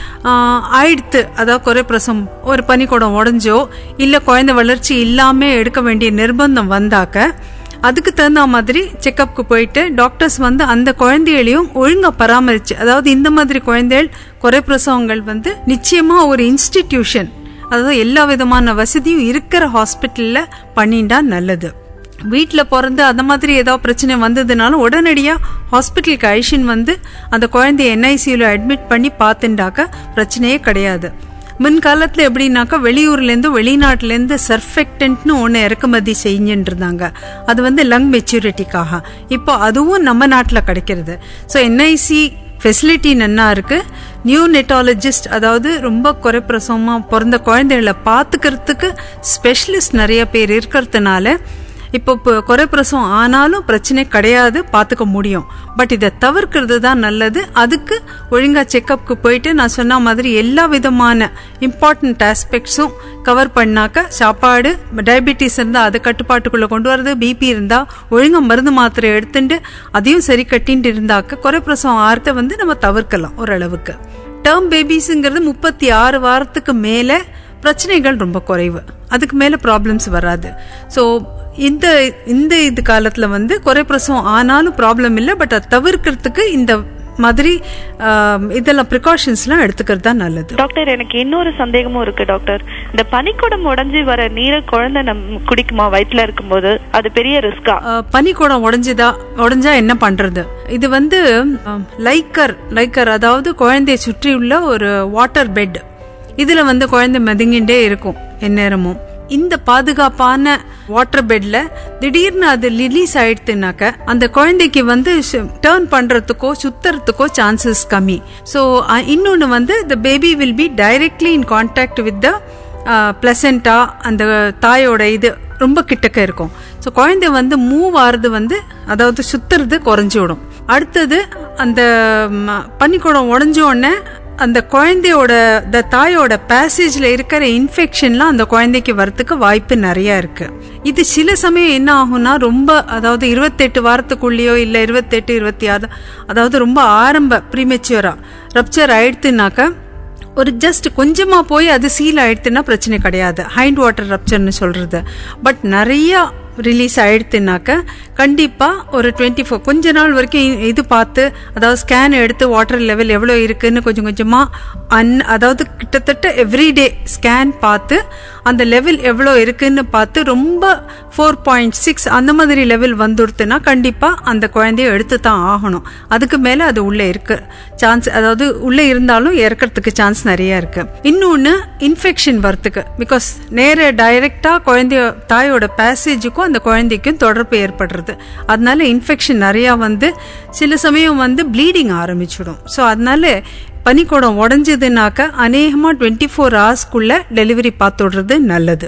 ஆஹ் ஆயிடுத்து அதாவது குறை பிரசவம் ஒரு பனிக்கூடம் உடஞ்சோ இல்லை குழந்தை வளர்ச்சி இல்லாமல் எடுக்க வேண்டிய நிர்பந்தம் வந்தாக்க அதுக்கு தகுந்த மாதிரி செக்கப்புக்கு போயிட்டு டாக்டர்ஸ் வந்து அந்த குழந்தைகளையும் ஒழுங்கா பராமரிச்சு அதாவது இந்த மாதிரி குழந்தைகள் குறை பிரசவங்கள் வந்து நிச்சயமா ஒரு இன்ஸ்டிடியூஷன் அதாவது எல்லா விதமான வசதியும் இருக்கிற ஹாஸ்பிட்டல்ல பண்ணிட்டா நல்லது வீட்டில் பிறந்து அந்த மாதிரி ஏதாவது பிரச்சனை வந்ததுனாலும் உடனடியாக ஹாஸ்பிட்டலுக்கு அழிச்சின்னு வந்து அந்த குழந்தைய என்ஐசியூவில் அட்மிட் பண்ணி பார்த்துட்டாக்க பிரச்சனையே கிடையாது முன்காலத்தில் எப்படின்னாக்கா வெளியூர்லேருந்து வெளிநாட்டிலேருந்து சர்ஃபெக்டன்ட்னு ஒன்று இறக்குமதி செஞ்சுட்டு இருந்தாங்க அது வந்து லங் மெச்சூரிட்டிக்காக இப்போ அதுவும் நம்ம நாட்டில் கிடைக்கிறது ஸோ என்ஐசி ஃபெசிலிட்டி நன்னா இருக்கு நியூ நெட்டாலஜிஸ்ட் அதாவது ரொம்ப குறைப்பிரசவமாக பிறந்த குழந்தைகளை பார்த்துக்கிறதுக்கு ஸ்பெஷலிஸ்ட் நிறைய பேர் இருக்கிறதுனால இப்போ இப்போ குறைப்பிரசவம் ஆனாலும் பிரச்சனை கிடையாது பார்த்துக்க முடியும் பட் இதை தவிர்க்கிறது தான் நல்லது அதுக்கு ஒழுங்காக செக்கப்புக்கு போயிட்டு நான் சொன்ன மாதிரி எல்லா விதமான இம்பார்ட்டன்ட் ஆஸ்பெக்ட்ஸும் கவர் பண்ணாக்க சாப்பாடு டயபிட்டிஸ் இருந்தால் அதை கட்டுப்பாட்டுக்குள்ளே கொண்டு வரது பிபி இருந்தால் ஒழுங்காக மருந்து மாத்திரை எடுத்துட்டு அதையும் சரி கட்டின்ட்டு இருந்தாக்க குறைப்பிரசவம் ஆறத்தை வந்து நம்ம தவிர்க்கலாம் ஓரளவுக்கு டேர்ம் பேபிஸுங்கிறது முப்பத்தி ஆறு வாரத்துக்கு மேலே பிரச்சனைகள் ரொம்ப குறைவு அதுக்கு மேலே ப்ராப்ளம்ஸ் வராது ஸோ இந்த இந்த இது காலத்தில் வந்து குறைப்பிரசவம் ஆனாலும் ப்ராப்ளம் இல்லை பட் அதை தவிர்க்கிறதுக்கு இந்த மாதிரி ஆம், இதெல்லாம் ப்ரிகாஷன்ஸ்லாம் எடுத்துக்கிறது தான் நல்லது டாக்டர் எனக்கு இன்னொரு சந்தேகமும் இருக்கு டாக்டர் இந்த பனிக்குடம் உடைஞ்சு வர நீரை குழந்தை நம் குடிக்குமா வயிற்றுல இருக்கும்போது அது பெரிய ரிஸ்கா ஆஹ், பனிக்கூடம் உடைஞ்சுதா உடைஞ்சா என்ன பண்றது இது வந்து ஆம், லைக்கர் லைக்கர் அதாவது குழந்தையை சுற்றியுள்ள ஒரு வாட்டர் பெட் இதுல வந்து குழந்தை மதிங்கிட்டே இருக்கும் எந்நேரமும் இந்த பாதுகாப்பான வாட்டர் பெட்ல திடீர்னு அது ரிலீஸ் ஆயிடுத்துனாக்க அந்த குழந்தைக்கு வந்து டேர்ன் பண்றதுக்கோ சுத்துறதுக்கோ சான்சஸ் கம்மி ஸோ இன்னொன்று வந்து the baby will be directly in contact with the placenta அந்த தாயோட இது ரொம்ப கிட்டக்க இருக்கும் ஸோ குழந்தை வந்து மூவ் ஆறுது வந்து அதாவது சுத்துறது குறைஞ்சி விடும் அடுத்தது அந்த ம், பனிக்கூடம் உடஞ்ச உடனே அந்த குழந்தையோட the தாயோட பேசேஜ்ல இருக்கிற இன்ஃபெக்ஷன்லாம் அந்த குழந்தைக்கு வரத்துக்கு வாய்ப்பு நிறைய இருக்கு இது சில சமயம் என்ன ஆகும்னா ரொம்ப அதாவது இருபத்தெட்டு வாரத்துக்குள்ளேயோ இல்லை இருபத்தெட்டு இருபத்தி ஆறு அதாவது ரொம்ப ஆரம்ப ப்ரீமெச்சுவரா ரப்சர் ஆயிடுத்துனாக்க ஒரு ஜஸ்ட் கொஞ்சமா போய் அது சீல் ஆயிடுத்துன்னா பிரச்சனை கிடையாது ஹைண்ட் வாட்டர் ரப்சர்னு சொல்றது பட் நிறைய ரிலீஸ் ஆயிடுத்துனாக்க கண்டிப்பாக ஒரு டுவெண்ட்டி ஃபோர் கொஞ்ச நாள் வரைக்கும் இ- இது பார்த்து அதாவது ஸ்கேன் எடுத்து வாட்டர் லெவல் எவ்வளோ இருக்குன்னு கொஞ்சம் கொஞ்சமாக அன் அதாவது கிட்டத்தட்ட எவ்ரிடே ஸ்கேன் பார்த்து அந்த லெவல் எவ்வளோ இருக்குன்னு பார்த்து ரொம்ப ஃபோர் பாயிண்ட் சிக்ஸ் அந்த மாதிரி லெவல் வந்துடுத்துனா கண்டிப்பாக அந்த குழந்தைய எடுத்து தான் ஆகணும் அதுக்கு மேலே அது உள்ளே இருக்கு சான்ஸ் அதாவது உள்ளே இருந்தாலும் இறக்கிறதுக்கு சான்ஸ் நிறைய இருக்கு இன்னொன்று இன்ஃபெக்ஷன் வரத்துக்கு பிகாஸ் நேர டைரெக்டாக குழந்தைய தாயோட பேசேஜுக்கும் அந்த குழந்தைக்கும் தொடர்பு ஏற்படுறது அதனால இன்ஃபெக்ஷன் நிறையா வந்து சில சமயம் வந்து ப்ளீடிங் ஆரம்பிச்சிடும் ஸோ அதனால பனிக்கூடம் உடஞ்சதுனாக்க அநேகமாக டுவெண்ட்டி ஃபோர் ஹவர்ஸ்க்குள்ள டெலிவரி பார்த்துடுறது நல்லது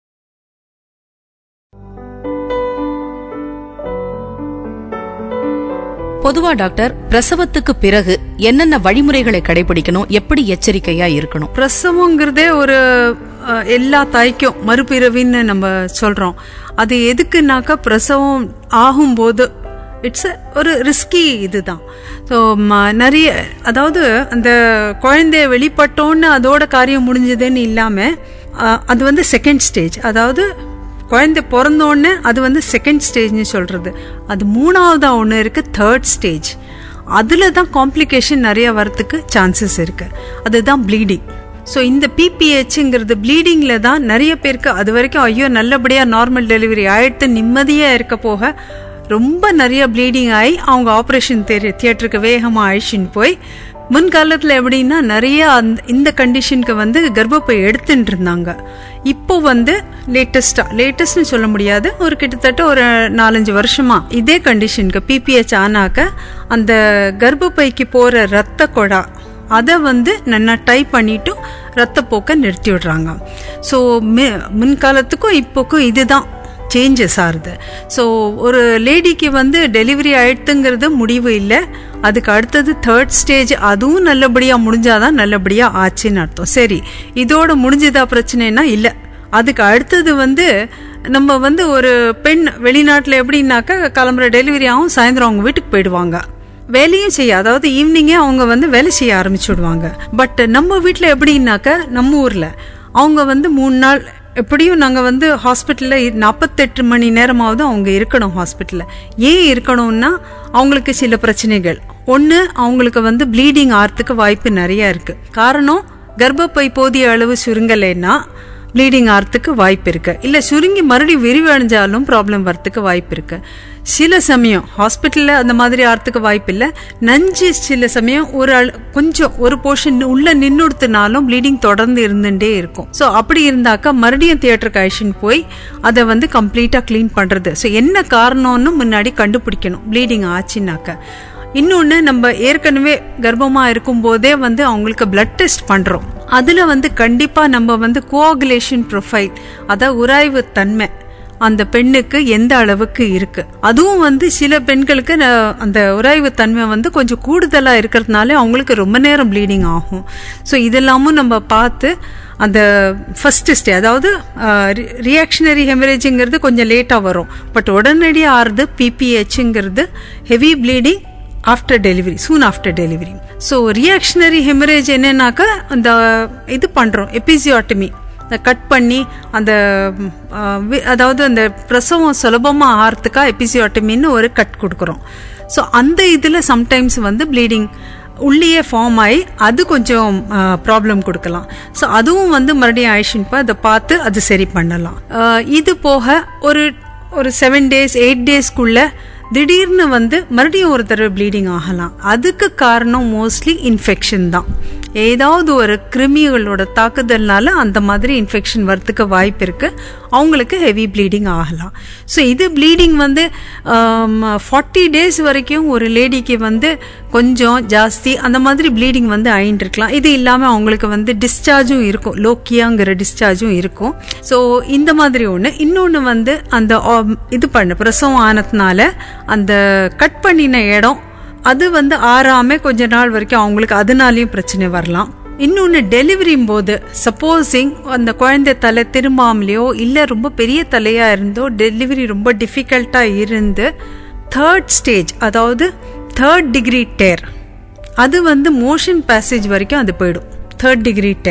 பொதுவா டாக்டர் பிரசவத்துக்கு பிறகு என்னென்ன வழிமுறைகளை கடைபிடிக்கணும் எப்படி எச்சரிக்கையா இருக்கணும் பிரசவங்கிறதே ஒரு அஹ், எல்லா தாய்க்கும் மறுபிறவின்னு நம்ம சொல்றோம் அது எதுக்குனாக்கா பிரசவம் ஆகும்போது இட்ஸ் ஒரு ரிஸ்கி இதுதான் ஸோ நிறைய அதாவது அந்த குழந்தைய வெளிப்பட்டோன்னு அதோட காரியம் முடிஞ்சதுன்னு இல்லாமல் அது வந்து செகண்ட் ஸ்டேஜ் அதாவது குழந்தை பிறந்தோடனே அது வந்து செகண்ட் ஸ்டேஜ்னு சொல்றது அது மூணாவதா ஒன்று இருக்கு தேர்ட் ஸ்டேஜ் அதில் தான் காம்ப்ளிகேஷன் நிறைய வரத்துக்கு சான்சஸ் இருக்கு அதுதான் ப்ளீடிங் ஸோ இந்த பிபிஹெச்ங்கிறது ப்ளீடிங்கில் தான் நிறைய பேருக்கு அது வரைக்கும் ஐயோ நல்லபடியாக நார்மல் டெலிவரி ஆயிடுத்து நிம்மதியாக இருக்க போக ரொம்ப நிறைய ப்ளீடிங் ஆகி அவங்க ஆப்ரேஷன் தியேட்டருக்கு வேகமாக அழிச்சின்னு போய் முன்காலத்தில் எப்படின்னா நிறைய அந்த இந்த கண்டிஷனுக்கு வந்து கர்ப்பப்பை எடுத்துட்டு இருந்தாங்க இப்போ வந்து லேட்டஸ்டா லேட்டஸ்ட்னு சொல்ல முடியாது ஒரு கிட்டத்தட்ட ஒரு நாலஞ்சு வருஷமா இதே கண்டிஷனுக்கு பிபிஹெச் ஆனாக்க அந்த கர்ப்பப்பைக்கு போற ரத்த கொடா அதை வந்து நல்லா டைப் பண்ணிட்டு ரத்தப்போக்கை நிறுத்தி விடுறாங்க ஸோ முன்காலத்துக்கும் இப்போக்கும் இதுதான் சேஞ்சஸ் ஆகுது ஸோ ஒரு லேடிக்கு வந்து டெலிவரி ஆயிடுத்துங்கிறது முடிவு இல்லை அதுக்கு அடுத்தது தேர்ட் ஸ்டேஜ் அதுவும் நல்லபடியாக முடிஞ்சாதான் நல்லபடியாக ஆச்சுன்னு அர்த்தம் சரி இதோட முடிஞ்சதா பிரச்சனைனா இல்லை அதுக்கு அடுத்தது வந்து நம்ம வந்து ஒரு பெண் வெளிநாட்டில் எப்படின்னாக்கா கிளம்புற டெலிவரி ஆகும் சாயந்தரம் அவங்க வீட்டுக்கு போயிடுவாங்க வேலையும் செய்ய அதாவது ஈவினிங்கே அவங்க வந்து வேலை செய்ய ஆரம்பிச்சுடுவாங்க பட் நம்ம வீட்டில் எப்படின்னாக்க நம்ம ஊரில் அவங்க வந்து மூணு நாள் எப்படியும் நாங்கள் வந்து ஹாஸ்பிட்டலில் நாற்பத்தெட்டு மணி நேரமாவது அவங்க இருக்கணும் ஹாஸ்பிட்டலில் ஏன் இருக்கணும்னா அவங்களுக்கு சில பிரச்சனைகள் ஒன்று அவங்களுக்கு வந்து ப்ளீடிங் ஆகிறதுக்கு வாய்ப்பு நிறைய இருக்கு காரணம் கர்ப்பப்பை போதிய அளவு சுருங்கலைன்னா ப்ளீடிங் ஆகிறதுக்கு வாய்ப்பு இருக்கு இல்லை சுருங்கி மறுபடியும் விரிவடைஞ்சாலும் ப்ராப்ளம் வரத்துக்கு வாய்ப்பு இருக்கு சில சமயம் ஹாஸ்பிட்டலில் அந்த மாதிரி ஆகிறதுக்கு வாய்ப்பு இல்லை நஞ்சு சில சமயம் ஒரு அள- கொஞ்சம் ஒரு போர்ஷன் உள்ள நின்றுடுத்துனாலும் ப்ளீடிங் தொடர்ந்து இருந்துட்டே இருக்கும் ஸோ அப்படி இருந்தாக்கா மறுபடியும் தியேட்டருக்கு அழிச்சின்னு போய் அதை வந்து கம்ப்ளீட்டாக க்ளீன் பண்ணுறது ஸோ என்ன காரணம்னு முன்னாடி கண்டுபிடிக்கணும் ப்ளீடிங் ஆச்சுன்னாக்க இன்னொன்று நம்ம ஏற்கனவே கர்ப்பமாக இருக்கும்போதே வந்து அவங்களுக்கு பிளட் டெஸ்ட் பண்ணுறோம் அதில் வந்து கண்டிப்பாக நம்ம வந்து கோஆகுலேஷன் ப்ரொஃபைல் அதாவது உராய்வு தன்மை அந்த பெண்ணுக்கு எந்த அளவுக்கு இருக்கு அதுவும் வந்து சில பெண்களுக்கு ந- அந்த உராய்வு தன்மை வந்து கொஞ்சம் கூடுதலா இருக்கிறதுனால அவங்களுக்கு ரொம்ப நேரம் ப்ளீடிங் ஆகும் ஸோ இதெல்லாமும் நம்ம பார்த்து அந்த ஃபர்ஸ்ட் ஸ்டே அதாவது ரியாக்ஷனரி ஹெமரேஜுங்கிறது கொஞ்சம் லேட்டாக வரும் பட் உடனடியாக ஆறுது பிபிஹெச்ங்கிறது heavy bleeding after delivery soon after delivery so reactionary haemorrhage என்னன்னாக்கா அந்த இது பண்ணுறோம் எபிசியாட்டமி இந்த கட் பண்ணி அந்த ம், ஆ, வி- அதாவது அந்த பிரசவம் சுலபமாக ஆகிறதுக்கா எபிசியாட்டமின்னு ஒரு கட் கொடுக்குறோம் ஸோ அந்த இதில் சம்டைம்ஸ் வந்து ப்ளீடிங் உள்ளேயே ஃபார்ம் ஆகி அது கொஞ்சம் ப்ராப்ளம் கொடுக்கலாம் ஸோ அதுவும் வந்து மறுபடியும் ஆயிடுச்சுன்னு அதை பார்த்து அது சரி பண்ணலாம் ஆ, இது போக ஒரு ஒரு செவன் டேஸ் எயிட் டேஸ்க்குள்ள திடீர்னு வந்து மறுபடியும் ஒரு தடவை ப்ளீடிங் ஆகலாம் அதுக்கு காரணம் மோஸ்ட்லி இன்ஃபெக்ஷன் தான் ஏதாவது ஒரு கிருமிகளோட தாக்குதல்னால அந்த மாதிரி இன்ஃபெக்ஷன் வரத்துக்கு வாய்ப்பு இருக்கு அவங்களுக்கு ஹெவி ப்ளீடிங் ஆகலாம் ஸோ இது ப்ளீடிங் வந்து ஃபார்ட்டி டேஸ் வரைக்கும் ஒரு லேடிக்கு வந்து கொஞ்சம் ஜாஸ்தி அந்த மாதிரி ப்ளீடிங் வந்து ஆயின்னு இருக்கலாம் இது இல்லாமல் அவங்களுக்கு வந்து டிஸ்சார்ஜும் இருக்கும் லோக்கியாங்கிற டிஸ்சார்ஜும் இருக்கும் ஸோ இந்த மாதிரி ஒன்று இன்னொன்று வந்து அந்த ஆம், இது பண்ண பிரசவம் ஆனதுனால அந்த கட் பண்ணின இடம் அது வந்து ஆறாம கொஞ்ச நாள் வரைக்கும் அவங்களுக்கு அதனாலையும் பிரச்சனை வரலாம் இன்னொன்று டெலிவரி போது சப்போஸிங் அந்த குழந்தை தலை திரும்பாமலையோ இல்லை ரொம்ப பெரிய தலையாக இருந்தோ டெலிவரி ரொம்ப டிஃபிகல்ட்டாக இருந்து தேர்ட் ஸ்டேஜ் அதாவது தேர்ட் டிகிரி டேர் அது வந்து மோஷன் பேசேஜ் வரைக்கும் அது போயிடும் தேர்ட் டிகிரி டேர்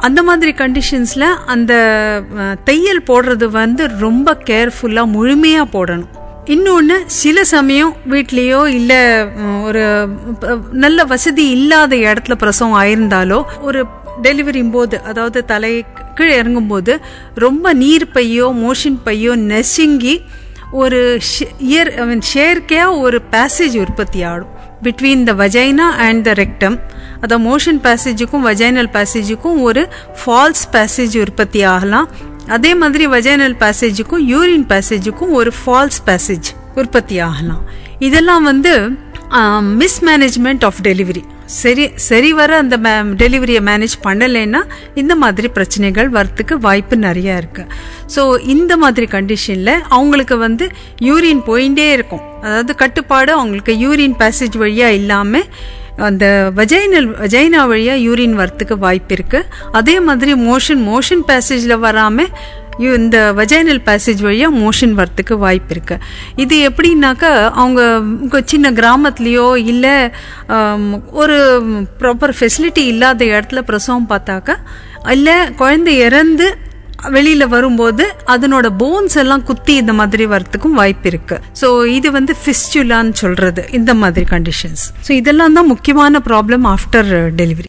அந்த மாதிரி கண்டிஷன்ஸ்ல அந்த அஹ், தையல் போடுறது வந்து ரொம்ப கேர்ஃபுல்லா முழுமையா போடணும் இன்னொன்று சில சமயம் வீட்லேயோ இல்லை ஒரு ப- நல்ல வசதி இல்லாத இடத்துல பிரசவம் ஆயிருந்தாலோ ஒரு டெலிவரி போது அதாவது தலை கீழே இறங்கும்போது ரொம்ப நீர் பையோ மோஷன் பையோ நெசுங்கி ஒரு இயர் ஐ மீன் ஷேர்க்கையாக ஒரு பேசேஜ் உற்பத்தி ஆகும் between the vagina and the rectum அதாவது மோஷன் பேசேஜுக்கும் வஜைனல் பேசேஜுக்கும் ஒரு ஃபால்ஸ் பேசேஜ் உற்பத்தி ஆகலாம் அதே மாதிரி வஜைனல் பேசேஜுக்கும் யூரின் பேசேஜுக்கும் ஒரு ஃபால்ஸ் பேசேஜ் உற்பத்தி ஆகலாம் இதெல்லாம் வந்து மிஸ்மேனேஜ்மெண்ட் ஆஃப் டெலிவரி சரி சரி வர அந்த டெலிவரியை மேனேஜ் பண்ணலைன்னா இந்த மாதிரி பிரச்சனைகள் வரத்துக்கு வாய்ப்பு நிறைய இருக்கு ஸோ இந்த மாதிரி கண்டிஷனில் அவங்களுக்கு வந்து யூரின் போயிட்டே இருக்கும் அதாவது கட்டுப்பாடு அவங்களுக்கு யூரின் பேசேஜ் வழியாக இல்லாமல் அந்த வஜைனல் வஜைனா வழியாக யூரின் வரத்துக்கு வாய்ப்பு இருக்கு அதே மாதிரி மோஷன் மோஷன் பேசேஜில் வராமல் யூ- இந்த வஜைனல் பேசேஜ் வழியாக மோஷன் வரத்துக்கு வாய்ப்பு இருக்கு இது எப்படின்னாக்கா அவங்க உங்க சின்ன கிராமத்துலேயோ இல்லை ஒரு ப்ராப்பர் ஃபெசிலிட்டி இல்லாத இடத்துல பிரசவம் பார்த்தாக்கா இல்லை குழந்தை இறந்து வெளியில வரும்போது அதனோட போன்ஸ் எல்லாம் குத்தி இந்த மாதிரி வரத்துக்கும் வாய்ப்பு இருக்கு ஸோ இது வந்து ஃபிஸ்டுலான்னு சொல்றது இந்த மாதிரி கண்டிஷன்ஸ் ஸோ இதெல்லாம் தான் முக்கியமான ப்ராப்ளம் ஆஃப்டர் டெலிவரி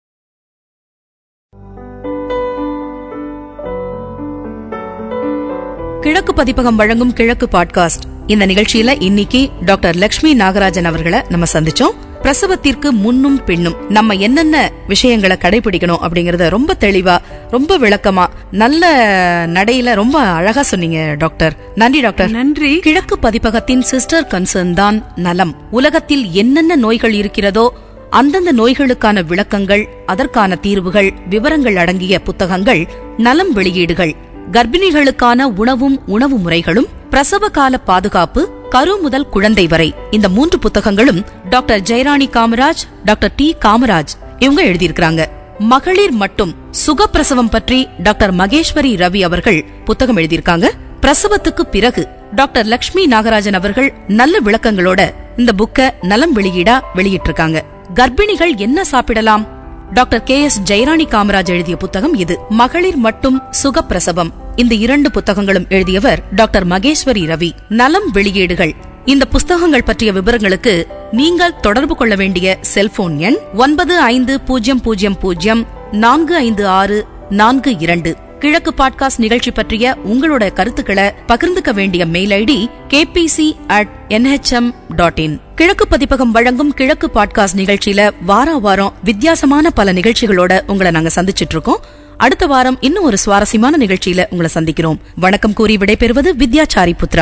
கிழக்கு பதிப்பகம் வழங்கும் கிழக்கு பாட்காஸ்ட் இந்த நிகழ்ச்சியில இன்னைக்கு டாக்டர் லக்ஷ்மி நாகராஜன் அவர்களை நம்ம சந்திச்சோம் பிரசவத்திற்கு முன்னும் பின்னும் நம்ம என்னென்ன விஷயங்களை கடைபிடிக்கணும் அப்படிங்கறத ரொம்ப தெளிவா ரொம்ப விளக்கமா நல்ல நடையில ரொம்ப அழகா சொன்னீங்க டாக்டர் நன்றி டாக்டர் நன்றி கிழக்கு பதிப்பகத்தின் சிஸ்டர் கன்சர்ன் தான் நலம் உலகத்தில் என்னென்ன நோய்கள் இருக்கிறதோ அந்தந்த நோய்களுக்கான விளக்கங்கள் அதற்கான தீர்வுகள் விவரங்கள் அடங்கிய புத்தகங்கள் நலம் வெளியீடுகள் கர்ப்பிணிகளுக்கான உணவும் உணவு முறைகளும் பிரசவ கால பாதுகாப்பு கரு முதல் குழந்தை வரை இந்த மூன்று புத்தகங்களும் doctor Jayarani Kamaraj doctor T Kamaraj இவங்க எழுதியிருக்கிறாங்க மகளிர் மட்டும் சுகப்பிரசவம் பற்றி டாக்டர் மகேஸ்வரி ரவி அவர்கள் புத்தகம் எழுதியிருக்காங்க பிரசவத்துக்கு பிறகு டாக்டர் லக்ஷ்மி நாகராஜன் அவர்கள் நல்ல விளக்கங்களோட இந்த புக்க நலம் வெளியீடா வெளியிட்டிருக்காங்க கர்ப்பிணிகள் என்ன சாப்பிடலாம் doctor K S Jayarani Kamaraj எழுதிய புத்தகம் இது மகளிர் மட்டும் சுகப்பிரசவம் இந்த இரண்டு புத்தகங்களும் எழுதியவர் டாக்டர் மகேஸ்வரி ரவி நலம் வெளியீடுகள் இந்த புஸ்தகங்கள் பற்றிய விவரங்களுக்கு நீங்கள் தொடர்பு கொள்ள வேண்டிய செல்போன் எண் ஒன்பது ஐந்து பூஜ்ஜியம் பூஜ்ஜியம் பூஜ்ஜியம் நான்கு ஐந்து ஆறு நான்கு இரண்டு கிழக்கு பாட்காஸ்ட் நிகழ்ச்சி பற்றிய உங்களோட கருத்துக்களை பகிர்ந்துக்க வேண்டிய mail ID KPC at NHM dot in Kizhakku Pathippagam வழங்கும் கிழக்கு பாட்காஸ்ட் நிகழ்ச்சியில வார வாரம் வித்தியாசமான பல நிகழ்ச்சிகளோட உங்களை நாங்க சந்திச்சிட்டு இருக்கோம் அடுத்த வாரம் இன்னும் ஒரு சுவாரஸ்யமான நிகழ்ச்சியில உங்களை சந்திக்கிறோம் வணக்கம் கூறி விடைபெறுவது வித்யாச்சாரி புத்ரா